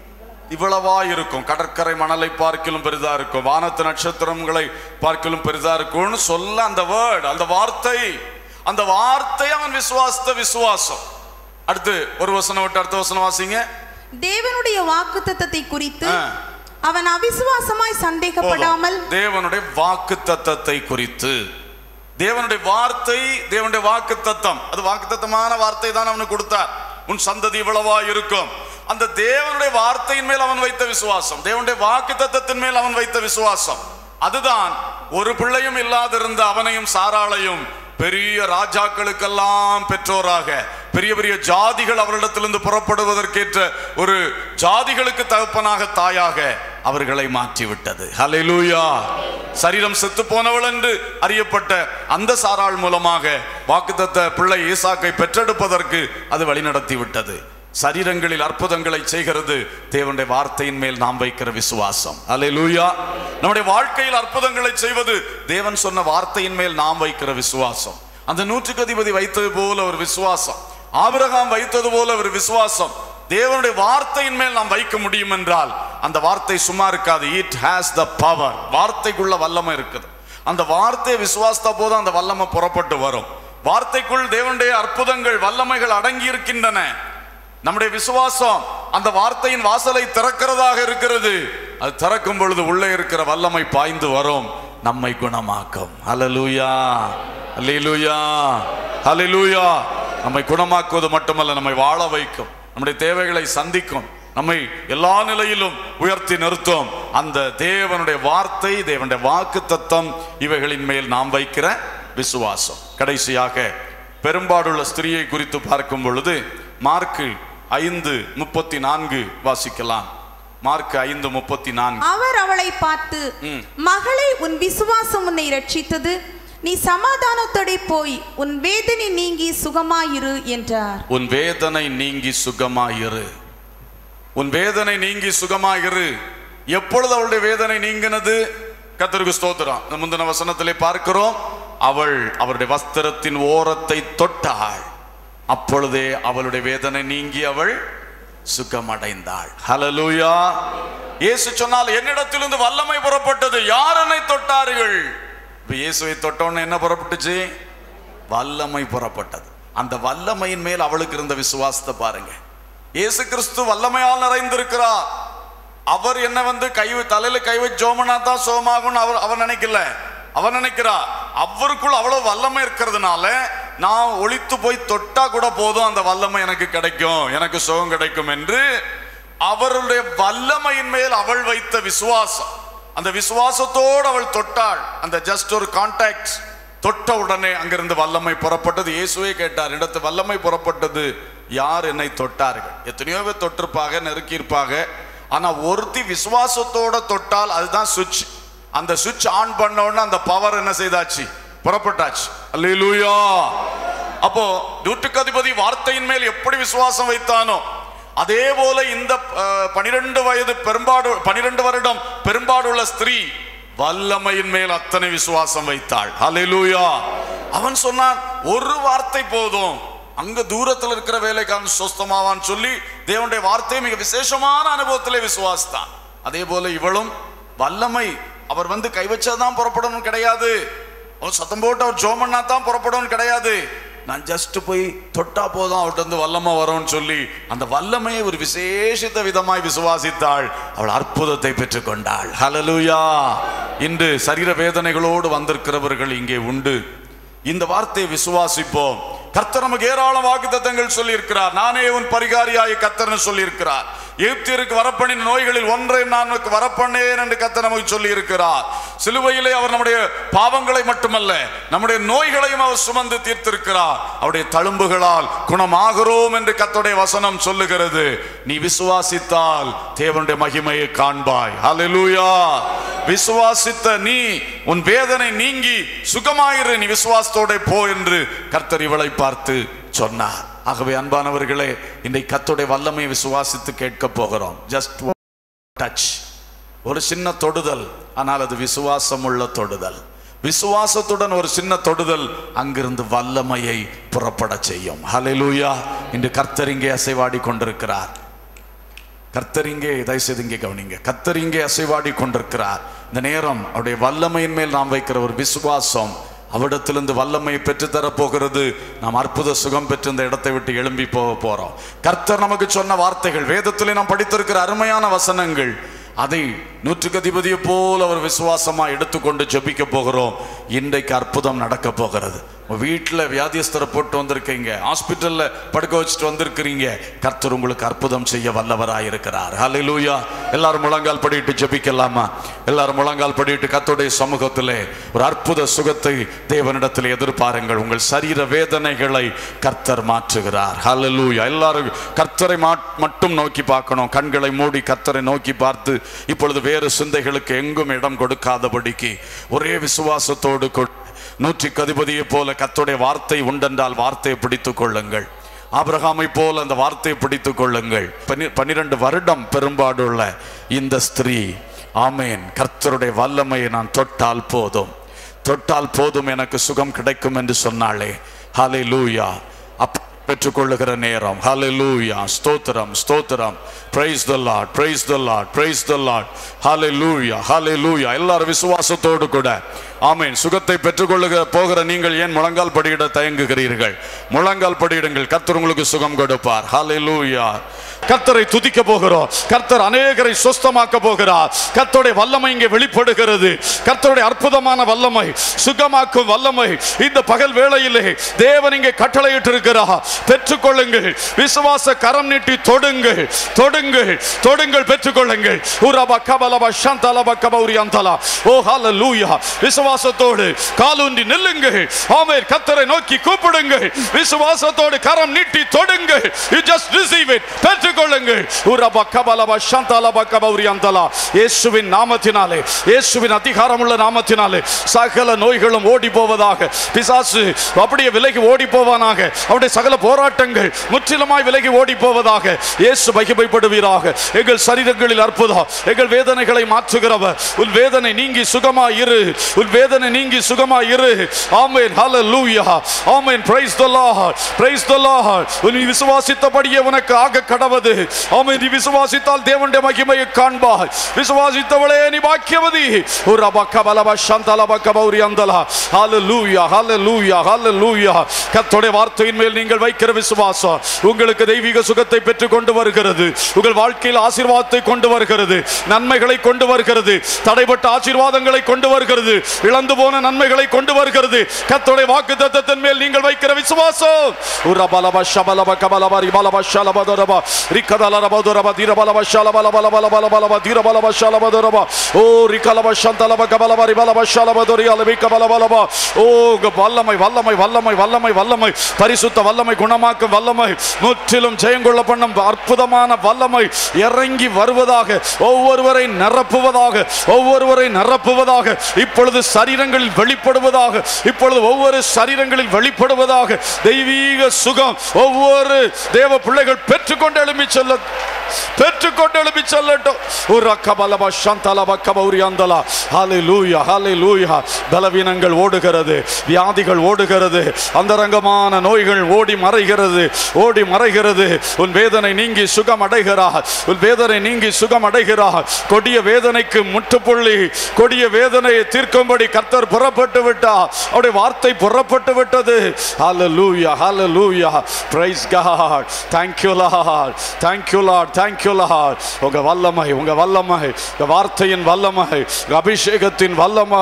இவ்வளவா இருக்கும் கடற்கரை மணலை பார்க்கிலும் பெரிதா இருக்கும் வானத்து நட்சத்திரங்களை பார்க்கிலும் பெரிதா இருக்கும்னு சொல்ல அந்த வேர்டு அந்த வார்த்தை அந்த வார்த்தை அவன் விசுவாசித்த விசுவாசம் அடுத்து ஒரு வசனம் விட்டு அடுத்த வசனம் வாசிங்க தேவனுடைய வாக்குத்தத்தத்தை குறித்து ஆ. அவன் அவிசுவாசமாய் சந்தேகப்படாமல் போதும். தேவனுடைய வாக்கு தத்தத்தை குறித்து தேவனுடைய வார்த்தை தேவனுடைய வாக்கு தத்தம் அது வாக்கு தத்தமான வார்த்தை தான் அவனுக்கு கொடுத்தார் உன் சந்ததி இவ்வளவா இருக்கும் அந்த தேவனுடைய வார்த்தையின் மேல் அவன் வைத்த விசுவாசம் தேவனுடைய வாக்கு தத்தத்தின் மேல் அவன் வைத்த விசுவாசம் அதுதான் ஒரு பிள்ளையும் இல்லாதிருந்த அவனையும் சாராளையும் பெரிய ராஜாக்களுக்கெல்லாம் பெற்றோராக பெரிய பெரிய ஜாதிகள் அவரிடத்திலிருந்து புறப்படுவதற்கேற்ற ஒரு ஜாதிகளுக்கு தகப்பனாக தாயாக அவர்களை மாற்றிவிட்டது ஹalleluya சரீரம் செத்து போனவள் என்று அறியப்பட்ட அந்த சாராள் மூலமாக வாக்குத்தத்த பிள்ளை ஈசாக்கை பெற்றெடுப்பதற்கு அது வழிநடத்தி விட்டது சரீரங்களில் அற்புதங்களை செய்கிறது தேவனுடைய வார்த்தையின் மேல் நாம் வைக்கிற விசுவாசம் அல்லேலூயா நம்முடைய வாழ்க்கையில் அற்புதங்களை செய்வது தேவன் சொன்ன வார்த்தையின் மேல் நாம் வைக்கிற விசுவாசம் அந்த நூற்றுக்கு அதிபதி வைத்தது போல ஒரு விசுவாசம் ஆபிரகாம் வைத்தது போல ஒரு விசுவாசம் தேவனுடைய வார்த்தையின் மேல் நாம் வைக்க முடியும் என்றால் அந்த வார்த்தை சும்மா இருக்காது இட் ஹேஸ் த பவர் வார்த்தைக்குள்ள வல்லமை இருக்குது அந்த வார்த்தையை விசுவாசத்த போது அந்த வல்லமை புறப்பட்டு வரும் வார்த்தைக்குள் தேவனுடைய அற்புதங்கள் வல்லமைகள் அடங்கி இருக்கின்றன நம்முடைய விசுவாசம் அந்த வார்த்தையின் வாசலை திறக்கிறதாக இருக்கிறது அது திறக்கும் பொழுது உள்ளே இருக்கிற வல்லமை பாய்ந்து வரும் நம்மை குணமாக்கும் ஹalleluya ஹalleluya ஹalleluya நம்மை குணமாக்குவது மட்டுமல்ல நம்மை வாழ வைக்கும் நம்முடைய தேவைகளை சந்திக்கும் நம்மை எல்லா நிலையிலும் உயர்த்தி நிறுத்தும் அந்த தேவனுடைய வார்த்தை தேவனுடைய வாக்கு தத்தம் இவைகளின் மேல் நாம் வைக்கிற விசுவாசம் கடைசியாக பெரும்பாடுள்ள ஸ்திரியை குறித்து பார்க்கும் பொழுது மார்க்கு ஐந்து முப்பத்தி நான்கு வாசிக்கலாம் மார்க் ஐந்து முப்பத்தி நான்கு அவர் அவளை பார்த்து ம். மகளே உன் விசுவாசம் உன்னை ரட்சித்தது நீ சமாதானத்தோட போய் உன் வேதனை நீங்கி சுகமாயிரு என்றார் உன் வேதனை நீங்கி சுகமாயிரு உன் வேதனை நீங்கி சுகமாயிரு எப்பொழுது அவளுடைய வேதனை நீங்கினது கத்தருக்கு ஸ்தோத்திரம் இந்த முந்தின வசனத்திலே பார்க்கிறோம் அவள் அவருடைய வஸ்திரத்தின் ஓரத்தை தொட்டாள் அப்பொழுதே அவளுடைய வேதனை நீங்கி அவள் சுகமடைந்தாள் ஹalleluya இயேசு சொன்னால் என்னிடத்திலிருந்து வல்லமை புறப்பட்டது யார் என்னை தொட்டார்கள் இப்ப இயேசுவை தொட்டோன்னு என்ன புறப்பட்டுச்சு வல்லமை புறப்பட்டது அந்த வல்லமையின் மேல் அவளுக்கு இருந்த விசுவாசத்தை பாருங்க இயேசு கிறிஸ்து வல்லமையால் நிறைந்திருக்கிறார் அவர் என்ன வந்து கை தலையில கை வச்சு ஜோமனா தான் சோமாகும்னு அவர் அவர் நினைக்கல அவர் நினைக்கிறா அவருக்குள் அவ்வளவு வல்லமை இருக்கிறதுனால நான் ஒளித்து போய் தொட்டா கூட போதும் அந்த வல்லமை எனக்கு கிடைக்கும் எனக்கு சுகம் கிடைக்கும் என்று அவருடைய வல்லமையின் மேல் அவள் வைத்த விசுவாசம் அந்த விசுவாசத்தோடு அவள் தொட்டாள் அந்த ஜஸ்ட் ஒரு கான்டாக்ட் தொட்ட உடனே அங்கிருந்து வல்லமை புறப்பட்டது இயேசுவே கேட்டார் இடத்து வல்லமை புறப்பட்டது யார் என்னை தொட்டார்கள் எத்தனையோ பேர் தொட்டிருப்பாக நெருக்கியிருப்பாக ஆனா ஒருத்தி விசுவாசத்தோட தொட்டால் அதுதான் சுவிட்ச் அந்த சுவிட்ச் ஆன் பண்ண உடனே அந்த பவர் என்ன செய்தாச்சு புறப்பட்டாச்சு அல்லேலூயா அப்போ நூற்றுக்கு அதிபதி வார்த்தையின் மேல் எப்படி விசுவாசம் வைத்தானோ அதே போல இந்த பனிரெண்டு வயது பெரும்பாடு பனிரெண்டு வருடம் பெரும்பாடுள்ள ஸ்திரீ வல்லமையின் மேல் அத்தனை விசுவாசம் வைத்தாள் ஹalleluya அவன் சொன்னான் ஒரு வார்த்தை போதும் அங்க தூரத்தில் இருக்கிற வேலைக்காரன் சொஸ்தமாவான்னு சொல்லி தேவனுடைய வார்த்தையை மிக விசேஷமான அனுபவத்திலே விசுவாசித்தான் அதே போல இவளும் வல்லமை அவர் வந்து கை வச்சாதான் புறப்படணும் கிடையாது அவர் சத்தம் போட்டு அவர் ஜோமன்னா தான் புறப்படணும் கிடையாது நான் ஜஸ்ட் போய் தொட்டா போதும் அவர்கிட்ட வந்து வல்லமை வரும்னு சொல்லி அந்த வல்லமையை ஒரு விசேஷித்த விதமாய் விசுவாசித்தாள் அவள் அற்புதத்தை பெற்றுக்கொண்டாள் ஹalleluya இன்று சரீர வேதனைகளோடு வந்திருக்கிறவர்கள் இங்கே உண்டு இந்த வார்த்தையை விசுவாசிப்போம் கர்த்தர் நமக்கு ஏராளம் வாக்குத்தத்தங்கள் சொல்லி இருக்கிறார் நானே உன் பரிகாரியாய் கர்த்தர்னு சொல்லி இருக்கிறார் எகிப்தியருக்கு வரப்பண்ணின நோய்களில் ஒன்றை நான் உனக்கு வரப்பண்ணேன் என்று கர்த்தர் நமக்கு சொல்லி இருக்கிறார் சிலுவையிலே அவர் நம்முடைய பாவங்களை மட்டுமல்ல நம்முடைய நோய்களையும் அவர் சுமந்து தீர்த்திருக்கிறார் அவருடைய தழும்புகளால் குணமாகிறோம் என்று கர்த்தருடைய வசனம் சொல்லுகிறது நீ விசுவாசித்தால் தேவனுடைய மகிமையை காண்பாய் ஹalleluya விசுவாசித்த நீ உன் வேதனை நீங்கி சுகமாயிரு நீ விசுவாசத்தோட போ என்று கர்த்தர் இவளை பார்த்து சொன்னார் ஆகவே அன்பானவர்களே இன்றைக்கு கர்த்தருடைய வல்லமையை விசுவாசித்து கேட்க போகிறோம் ஜஸ்ட் டச் ஒரு சின்ன தொடுதல் ஆனால் அது விசுவாசம் உள்ள தொடுதல் விசுவாசத்துடன் ஒரு சின்ன தொடுதல் அங்கிருந்து வல்லமையை புறப்பட செய்யும் ஹalleluya இன்று கர்த்தர் இங்கே அசைவாடி கொண்டிருக்கிறார் கர்த்தர் இங்கே தயவுசெய்து இங்கே கவனிங்க கர்த்தர் இங்கே அசைவாடி கொண்டிருக்கிறார் இந்த நேரம் அவருடைய வல்லமையின் மேல் நாம் வைக்கிற ஒரு விசுவாசம் அவிடத்திலிருந்து வல்லமையை பெற்றுத்தரப் போகிறது நாம் அற்புத சுகம் பெற்று இந்த இடத்தை விட்டு எழும்பி போக போறோம் கர்த்தர் நமக்கு சொன்ன வார்த்தைகள் வேதத்திலே நாம் படித்திருக்கிற அருமையான வசனங்கள் அதை நூற்றுக்கு அதிபதியை போல் அவர் விசுவாசமா எடுத்துக்கொண்டு ஜெபிக்க போகிறோம் இன்றைக்கு அற்புதம் நடக்க போகிறது உங்க வீட்டில் வியாதியஸ்தரை போட்டு வந்திருக்கீங்க ஹாஸ்பிட்டல்ல படுக்க வச்சுட்டு வந்திருக்கிறீங்க கர்த்தர் உங்களுக்கு அற்புதம் செய்ய வல்லவராய் இருக்கிறார் ஹalleluya எல்லாரும் முழங்கால் படிட்டு ஜெபிக்கலாமா எல்லாரும் முழங்கால் படிட்டு கர்த்தருடைய சமூகத்திலே ஒரு அற்புத சுகத்தை தேவனிடத்தில் எதிர்பாருங்கள் உங்கள் சரீர வேதனைகளை கர்த்தர் மாற்றுகிறார் ஹalleluya எல்லாரும் கர்த்தரை மாட்- மட்டும் நோக்கி பார்க்கணும் கண்களை மூடி கர்த்தரை நோக்கி பார்த்து இப்பொழுது வேறு சிந்தைகளுக்கு எங்கும் இடம் கொடுக்காதபடிக்கு ஒரே விசுவாசத்தோடு கொ- நூற்றிக்கு அதிபதியை போல கர்த்தருடைய வார்த்தை உண்டென்றால் வார்த்தையை பிடித்துக் கொள்ளுங்கள் ஆபிரகாமை போல அந்த வார்த்தையை பிடித்துக் கொள்ளுங்கள் பன்னி- பன்னிரண்டு வருடம் பெரும்பாடுள்ள இந்த ஸ்திரீ ஆமேன் கர்த்தருடைய வல்லமையை நான் தொட்டால் போதும் தொட்டால் போதும் எனக்கு சுகம் கிடைக்கும் என்று சொன்னாளே ஹாலே லூயா அப் பெற்றுக்கொள்ளுகிற நேரம் ஹalleluya ஸ்தோத்திரம் ஸ்தோத்திரம் praise the lord praise the lord praise the lord hallelujah hallelujah எல்லாரும் விசுவாசத்தோடு கூட ஆமென் சுகத்தை பெற்றுக்கொள்ளுக போகிற நீங்கள் ஏன் முழங்கால் படியிட தயங்குகிறீர்கள் முழங்கால் படியிடுங்கள் கர்த்தர் உங்களுக்கு சுகம் கொடுப்பார் hallelujah கர்த்தரை துதிக்க போகிறோம் கர்த்தர் அநேகரை சுஸ்தமாக்க போகிறார் கர்த்தருடைய வல்லமை இங்கே வெளிப்படுகிறது கர்த்தருடைய அற்புதமான வல்லமை சுகமாக்கும் வல்லமை இந்த பகல் வேளையிலே தேவன் இங்கே கட்டளையிட்டு இருக்கிறார் பெற்றுக்கொள்ளுங்கள் விசுவாச கரம் நீட்டி தொடுங்கள் தொடுங்கள் தொடுங்கள் பெற்றுக்கொள்ளுங்கள் உரப கபலப சந்தலப கபௌரியந்தலா ஓ ஹalleluya விசுவாசத்தோடு காலூன்றி நில்லுங்கள் ஆமென் கர்த்தரை நோக்கி கூப்பிடுங்கள் விசுவாசத்தோடு கரம் நீட்டி தொடுங்கள் you just receive it பெற்று பெற்றுக்கொள்ளுங்கள் உரப கபலப சந்தலப கபௌரி அந்தலா இயேசுவின் நாமத்தினாலே இயேசுவின் அதிகாரமுள்ள நாமத்தினாலே சகல நோய்களும் ஓடி போவதாக பிசாசு அப்படியே விலகி ஓடி போவானாக அவருடைய சகல போராட்டங்கள் முற்றிலுமாய் விலகி ஓடி போவதாக இயேசு மகிமைப்படுவீராக எங்கள் சரீரங்களில் அற்புதம் எங்கள் வேதனைகளை மாற்றுகிறவர் உன் வேதனை நீங்கி சுகமாய் இரு உன் வேதனை நீங்கி சுகமாய் இரு ஆமென் ஹalleluya ஆமென் praise the lord praise the lord உன் நீ விசுவாசித்தபடியே உனக்கு ஆக கடவது ஆமென் நீ விசுவாசித்தால் தேவனுடைய மகிமையை காண்பாய் விசுவாசித்தவளே நீ பாக்கியவதி ஒரு அபக்கபலப சந்தலப கபௌரி அந்தலா ஹalleluya ஹalleluya ஹalleluya கர்த்தருடைய வார்த்தையின் மேல் நீங்கள் வைக்கிற விசுவாசம் உங்களுக்கு தெய்வீக சுகத்தை பெற்று கொண்டு வருகிறது உங்கள் வாழ்க்கையில் ஆசீர்வாதத்தை கொண்டு வருகிறது நன்மைகளை கொண்டு வருகிறது தடைப்பட்ட ஆசீர்வாதங்களை கொண்டு வருகிறது இழந்து போன நன்மைகளை கொண்டு வருகிறது கர்த்தருடைய வாக்கு தத்தத்தின் மேல் நீங்கள் வைக்கிற விசுவாசம் உரபலப ஷபலப கபலப ரிபலப ஷலப தரப ரிக்கதலரப துரப தீரபலப ஷலபல பல பல பல பல தீரபலப ஷலப துரப ஓ ரிக்கலப ஷந்தலப கபலப ரிபலப ஷலப துரி அலபி கபலபலப ஓ உங்க வல்லமை வல்லமை வல்லமை வல்லமை வல்லமை பரிசுத்த வல்லமை குணமாக்கும் வல்லமை முற்றிலும் ஜெயங்கொள்ள பண்ணும் அற்புதமான வல்லமை இறங்கி வருவதாக ஒவ்வொருவரை நிரப்புவதாக ஒவ்வொருவரை நிரப்புவதாக இப்பொழுது சரீரங்களில் வெளிப்படுவதாக இப்பொழுது ஒவ்வொரு சரீரங்களில் வெளிப்படுவதாக தெய்வீக சுகம் ஒவ்வொரு தேவ பிள்ளைகள் பெற்றுக்கொண்டு எழுப்பி செல்ல பெற்றுக்கொண்டு எழுப்பி செல்லட்டும் ஒரு அக்கபலப சந்தலப கபௌரி அந்தலா ஹalleluya ஹalleluya பலவீனங்கள் ஓடுகிறது வியாதிகள் ஓடுகிறது அந்தரங்கமான நோய்கள் ஓடி மறைகிறது ஓடி மறைகிறது உன் வேதனை நீங்கி சுகம் அடைகிறார் உன் வேதனை நீங்கி சுகம் அடைகிறார் கொடிய வேதனைக்கு முற்றுப்புள்ளி கொடிய வேதனையை தீர்க்கும்படி கர்த்தர் புறப்பட்டு விட்டார் அவருடைய வார்த்தை புறப்பட்டு விட்டது ஹalleluya ஹalleluya praise god thank you lord thank you lord thank you lord உங்க வல்லமை உங்க வல்லமை உங்க வார்த்தையின் வல்லமை உங்க அபிஷேகத்தின் வல்லமை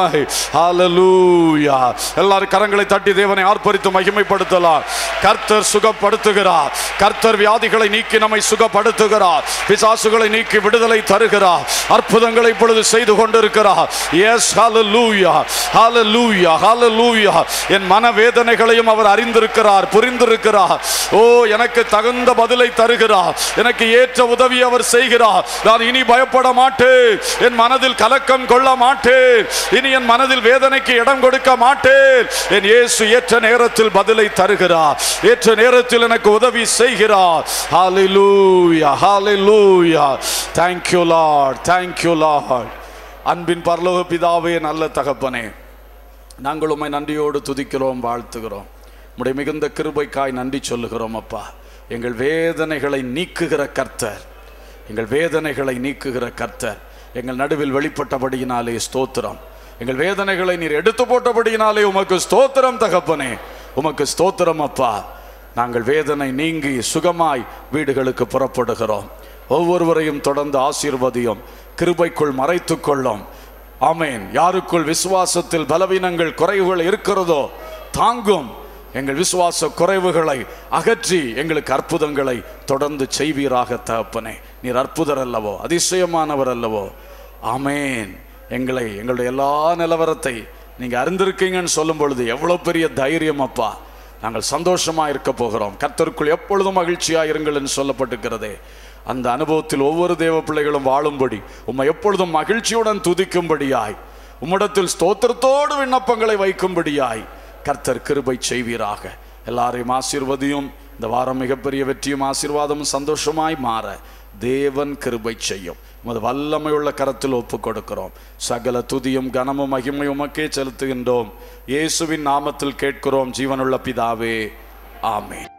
ஹalleluya எல்லாரும் கரங்களை தட்டி தேவனை ஆர்ப்பரித்து மகிமைப்படுத்தலாம் கர்த்தர் சுகப்படுத்துகிறார் கர்த்தர் வியாதிகளை நீக்கி நம்மை சுகப்படுத்துகிறார் பிசாசுகளை நீக்கி விடுதலை தருகிறார் அற்புதங்களை இப்பொழுது செய்து கொண்டிருக்கிறார் எஸ் ஹalleluya ஹalleluya ஹalleluya என் மனவேதனைகளையும் அவர் அறிந்திருக்கிறார் புரிந்திருக்கிறார் ஓ எனக்கு தகுந்த பதிலை தருகிறார் எனக்கு ஏற்ற உதவி அவர் செய்கிறார் நான் இனி பயப்பட மாட்டேன் என் மனதில் கலக்கம் கொள்ள மாட்டேன் இனி என் மனதில் வேதனைக்கு இடம் கொடுக்க மாட்டேன் என் இயேசு ஏற்ற நேரத்தில் பதிலை தருகிறார் ஏற்ற நேரத்தில் எனக்கு உதவி செய்கிறார் ஹalleluya ஹalleluya thank you lord thank you lord அன்பின் பரலோக பிதாவே நல்ல தகப்பனே நாங்கள் உம்மை நன்றியோடு துதிக்கிறோம் வாழ்த்துகிறோம் உம்முடைய மிகுந்த கிருபைக்காய் நன்றி சொல்லுகிறோம் அப்பா எங்கள் வேதனைகளை நீக்குகிற கர்த்தர் எங்கள் வேதனைகளை நீக்குகிற கர்த்தர் எங்கள் நடுவில் வெளிப்பட்டபடியினாலே ஸ்தோத்திரம் எங்கள் வேதனைகளை நீர் எடுத்து போட்டபடியினாலே உமக்கு ஸ்தோத்திரம் தகப்பனே உமக்கு ஸ்தோத்திரம் அப்பா நாங்கள் வேதனை நீங்கி சுகமாய் வீடுகளுக்கு புறப்படுகிறோம் ஒவ்வொருவரையும் தொடர்ந்து ஆசீர்வதியும் கிருபைக்குள் மறைத்துக் கொள்ளும் ஆமேன் யாருக்குள் விசுவாசத்தில் பலவீனங்கள் குறைவுகள் இருக்கிறதோ தாங்கும் எங்கள் விசுவாச குறைவுகளை அகற்றி எங்களுக்கு அற்புதங்களை தொடர்ந்து செய்வீராக தகப்பனே நீர் அற்புதர் அல்லவோ அதிசயமானவர் அல்லவோ ஆமேன் எங்களை எங்களுடைய எல்லா நிலவரத்தை நீங்க அறிந்திருக்கீங்கன்னு சொல்லும் பொழுது எவ்வளவு பெரிய தைரியம் அப்பா நாங்கள் சந்தோஷமா இருக்க போகிறோம் கர்த்தருக்குள் எப்பொழுதும் மகிழ்ச்சியா இருங்கள் என்று சொல்லப்பட்டிருக்கிறதே அந்த அனுபவத்தில் ஒவ்வொரு தேவ பிள்ளைகளும் வாழும்படி உம்மை எப்பொழுதும் மகிழ்ச்சியுடன் துதிக்கும்படியாய் உம்மிடத்தில் ஸ்தோத்திரத்தோடு விண்ணப்பங்களை வைக்கும்படியாய் கர்த்தர் கிருபை செய்வீராக எல்லாரையும் ஆசீர்வதியும் இந்த வாரம் மிகப்பெரிய வெற்றியும் ஆசீர்வாதமும் சந்தோஷமாய் மாற தேவன் கிருபை செய்யும் உமது வல்லமையுள்ள கரத்தில் ஒப்பு கொடுக்கிறோம் சகல துதியும் கனமும் மகிமையும் உமக்கே செலுத்துகின்றோம் இயேசுவின் நாமத்தில் கேட்கிறோம் ஜீவனுள்ள பிதாவே ஆமென்